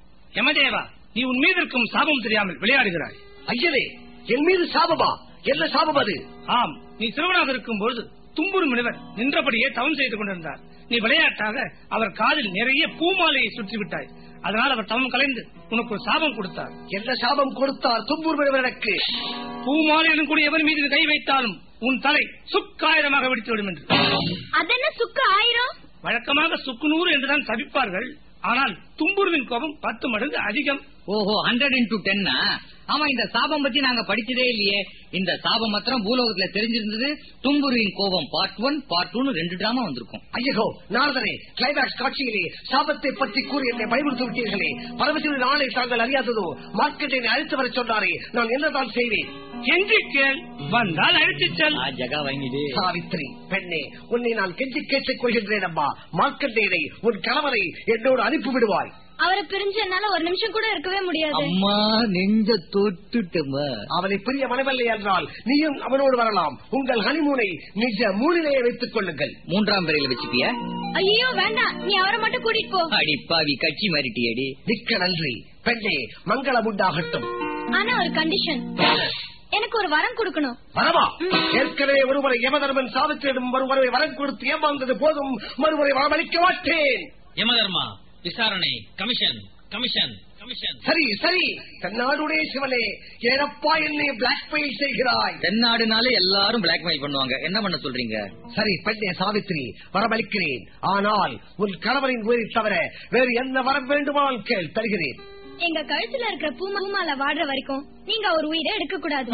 Speaker 7: யமதேவா நீ உன் மீது இருக்கும் சாபம் தெரியாமல் விளையாடுகிறாய்
Speaker 2: ஐயனே என் மீது சாபமா என்ன சாபம் அது
Speaker 7: ஆம் நீ சிறுவனாக இருக்கும் பொழுது தும்புரு முனிவர் நின்றபடியே தவம் செய்து கொண்டிருந்தார் நீ விளையாட்டாக அவர் காதில் நிறைய பூமாலையை சுற்றி விட்டாய் அதனால் அவர் தவம் கலைந்து உனக்கு ஒரு சாபம் கொடுத்தார்
Speaker 2: என்ன சாபம் கொடுத்தார் தும்பூர் எனக்கு
Speaker 7: பூமாலையுடன் கூடிய எவர் மீது கை வைத்தாலும் உன் தலை சுக்காயிரமாக வெடித்து விடும் என்று
Speaker 3: அதென்ன சுக்கு ஆயிரம்
Speaker 7: வழக்கமாக சுக்குநூறு என்றுதான் தவிப்பார்கள் ஆனால் தும்புருவின் கோபம் பத்து மடங்கு அதிகம்
Speaker 1: ஓஹோ ஹண்ட்ரட் இன்டூ டென்னா ஆமா இந்த சாபம் பத்தி நாங்க படிச்சதே இல்லையே இந்த சாபம் மாத்திரம் பூலோகத்துல தெரிஞ்சிருந்தது தும்புரின் கோபம் பார்ட் ஒன் பார்ட் டூன்னு ரெண்டு டிராமா வந்திருக்கும்
Speaker 2: ஐயோ நாரதனே கிளைமேக்ஸ் காட்சியிலே சாபத்தை பற்றி கூறி என்னை பயமுறுத்தி விட்டீர்களே பரமசிவன் ஆணை தாங்கள் அறியாததோ மார்க்கெட்டை அழைத்து வர சொன்னாரே நான் என்னதான் செய்வேன்
Speaker 7: கெஞ்சி கேள் வந்தால் அழைத்துச் செல்
Speaker 1: ஆ, ஜகா வாங்கிடு
Speaker 2: சாவித்ரி பெண்ணே உன்னை நான் கெஞ்சி கேட்டுக் கொள்கின்றேன் அம்மா மார்க்கண்டேனை உன் கணவரை என்னோடு அனுப்பிவிடுவாய்
Speaker 3: அவரை பிரிஞ்சு என்னால ஒரு நிமிஷம் கூட இருக்கவே முடியாது
Speaker 1: அம்மா நெஞ்ச தொட்டுட்டமா
Speaker 2: அவனை பிரிய மனமில்லை என்றால் நீயும் அவனோடு வரலாம் உங்கள் ஹனிமூனை நிஜ மூலிலேயே வைத்துக் கொள்ளுங்கள்
Speaker 1: மூன்றாம் பிறையில வச்சுப்பியா
Speaker 3: ஐயோ வேண்டாம் நீ அவரை மட்டும் கூட்டிட்டு போ
Speaker 1: அடி பாவி கட்சி மாறிட்டியடி
Speaker 2: மிக்க நன்றி பெண்ணே மங்களம் உண்டாகட்டும்
Speaker 3: ஆனா ஒரு கண்டிஷன் எனக்கு ஒரு வரம் கொடுக்கணும்
Speaker 2: வரவா ஏற்கனவே ஒருவரை யமதர்மன் சாவித்திரிடம் ஒருவரை வரம் கொடுத்து ஏமாந்தது போதும் மறுமுறை வரமளிக்க மாட்டேன்
Speaker 5: யமதர்மா விசாரணை கமிஷன் கமிஷன் கமிஷன்
Speaker 2: சரி சரி தன்னாடுடைய சிவனே ஏனப்பா என்னை பிளாக்மெயில் செய்கிறாய்
Speaker 1: தென்னாடுனாலே எல்லாரும் பிளாக்மெயில் பண்ணுவாங்க என்ன பண்ண சொல்றீங்க
Speaker 2: சரி பெண்ணே சாவித்திரி வரமளிக்கிறேன் ஆனால் உன் கணவரின் உயிரை தவிர வேறு என்ன வரம் வேண்டுமானால் கேள் தருகிறேன்
Speaker 3: எங்க கழுத்துல இருக்கிற பூமால வாடுற வரைக்கும் நீங்க ஒரு உயிரை எடுக்க கூடாது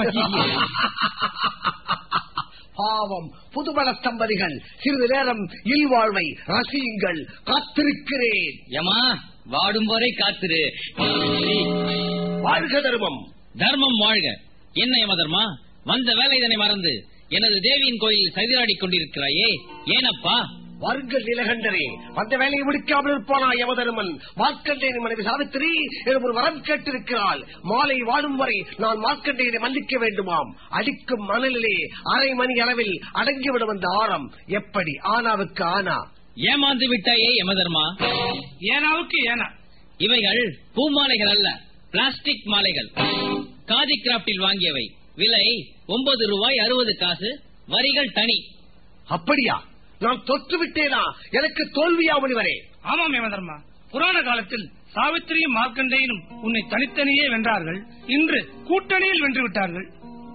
Speaker 2: பாவம் புதுமண தம்பதிகள் சிறிது நேரம் இல்வாழ்வை ரசியுங்கள் காத்திருக்கிறேன்
Speaker 5: யமா வாடும் வரை காத்திரு
Speaker 2: வாழ்க தர்மம்
Speaker 5: தர்மம் வாழ்க என்ன யமதர்மா வந்த வேலை இதனை மறந்து எனது தேவியின் கோயிலில் சதிராடிக் கொண்டிருக்கிறாயே ஏனப்பா
Speaker 2: வருங்கள் நிலகண்டரே அந்த வேலையை முடிக்காமல் இருப்பானா யமதர்மன் மார்க்கண்டேயன் மனைவி சாவித்திரி எனக்கு ஒரு வரம் கேட்டிருக்கிறாள் மாலை வாடும் வரை நான் மார்க்கண்டேயனை மன்னிக்க வேண்டுமாம் அடிக்கும் மணலிலே அரை மணி அளவில் அடங்கிவிடும் அந்த ஆரம் எப்படி ஆனாவுக்கு ஆனா
Speaker 5: ஏமாந்து விட்டாயே யமதர்மா
Speaker 7: ஏனாவுக்கு ஏனா
Speaker 5: இவைகள் பூமாலைகள் அல்ல பிளாஸ்டிக் மாலைகள் காதி கிராப்டில் வாங்கியவை விலை ஒன்பது ரூபாய் அறுபது காசு வரிகள் தனி
Speaker 2: அப்படியா நான் தொற்று விட்டேனா எனக்கு தோல்வியா முனிவரே
Speaker 7: ஆமாம் யமதர்மா புராண காலத்தில் சாவித்திரியும் மார்க்கண்டேயனும் உன்னை தனித்தனியே வென்றார்கள் இன்று கூட்டணியில் வென்று விட்டார்கள்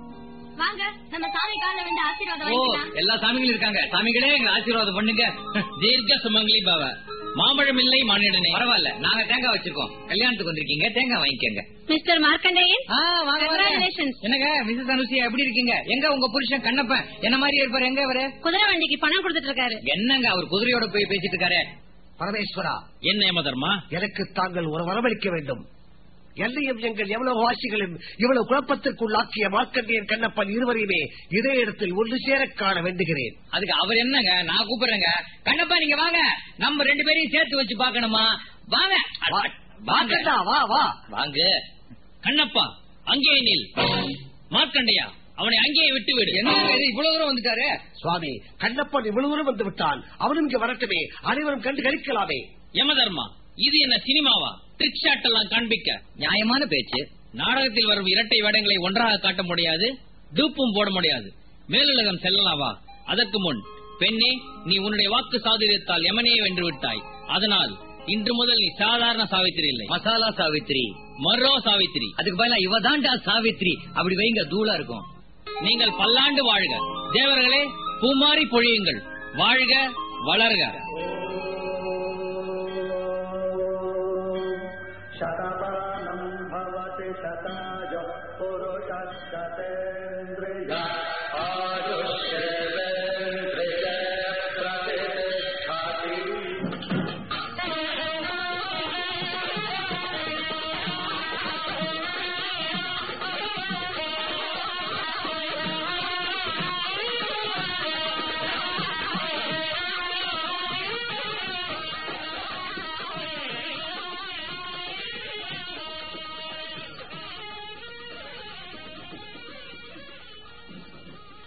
Speaker 3: வாங்க நம்ம சாமி கால வேண்டிய ஆசீர்வாதம்
Speaker 1: ஓ
Speaker 3: வாங்கிக்கலாம்
Speaker 1: எல்லா சாமிகளும் இருக்காங்க சாமிகளே எங்க ஆசீர்வாதம் பண்ணுங்க
Speaker 5: தீர்க்க சுமங்கலி பவ மாம்பழம் இல்லை மானிடனே
Speaker 1: பரவாயில்ல நாங்க தேங்காய் வச்சிருக்கோம் கல்யாணத்துக்கு வந்திருக்கீங்க தேங்காய் வாங்கிக்கங்க
Speaker 3: மிஸ்டர் மார்க்கண்டேயன்
Speaker 1: ஆ, வாங்க, வாங்க.
Speaker 3: Congratulations.
Speaker 1: என்னங்க மிஸ்ஸஸ் அனுசியா எப்படி இருக்கீங்க எங்க உங்க புருஷன் கண்ணப்பன் என்ன மாதிரி இருப்பாரு எங்க அவரு
Speaker 3: குதிரை வண்டிக்கு பணம் கொடுத்துட்டு இருக்காரு
Speaker 1: என்னங்க அவர் குதிரையோட போய் பேசிட்டு இருக்காரு
Speaker 2: பரமேஸ்வரா
Speaker 5: என்ன யமதர்மா
Speaker 2: எனக்கு தாங்கள் ஒரு வரவழைக்க வேண்டும் என்னையும் எங்கள் எவ்வளவு வாசிகளும் இவ்வளவு குழப்பத்திற்குள்ளாக்கிய மார்க்கண்டியன் கண்ணப்பன் இருவரையுமே இதே இடத்தில் ஒன்று சேரக் காண வேண்டுகிறேன்
Speaker 1: அதுக்கு அவர் என்னங்க நான் கூப்பிடுறேங்க கண்ணப்பா நீங்க வாங்க நம்ம ரெண்டு பேரையும் சேர்த்து வச்சு பாக்கணுமா வாங்க
Speaker 2: வா,
Speaker 1: வாங்க
Speaker 2: வாங்கடா, வா வா
Speaker 1: வாங்க
Speaker 5: கண்ணப்பா அங்கே நில் மார்க்கண்டையா அவனை அங்கேயே விட்டு விடு
Speaker 1: என்னங்க இது இவ்வளவு தூரம் வந்துட்டாரு
Speaker 2: சுவாமி கண்ணப்பன் இவ்வளவு தூரம் வந்து விட்டான் அவனும் இங்க வரட்டுமே அனைவரும் கண்டு கழிக்கலாமே
Speaker 5: யமதர்மா இது என்ன சினிமாவா ட்ரிக் ஷாட் எல்லாம் காண்பிக்க
Speaker 1: நியாயமான பேச்சு
Speaker 5: நாடகத்தில் வரும் இரட்டை வேடங்களை ஒன்றாக காட்ட முடியாது டூப்பும் போட முடியாது மேலுலகம் செல்லலாவா அதற்கு முன் பெண்ணே நீ உன்னுடைய வாக்கு சாதுரியத்தால் யமனையே வென்று விட்டாய் அதனால் இன்று முதல் நீ சாதாரண சாவித்திரி இல்லை
Speaker 1: மசாலா சாவித்திரி
Speaker 5: மரோ சாவித்திரி
Speaker 1: அதுக்கு பதிலா இவதான்டா சாவித்திரி அப்படி வைங்க தூளா இருக்கும்
Speaker 5: நீங்கள் பல்லாண்டு வாழ்க தேவர்களே பூமாரி பொழியுங்கள் வாழ்க வளர்க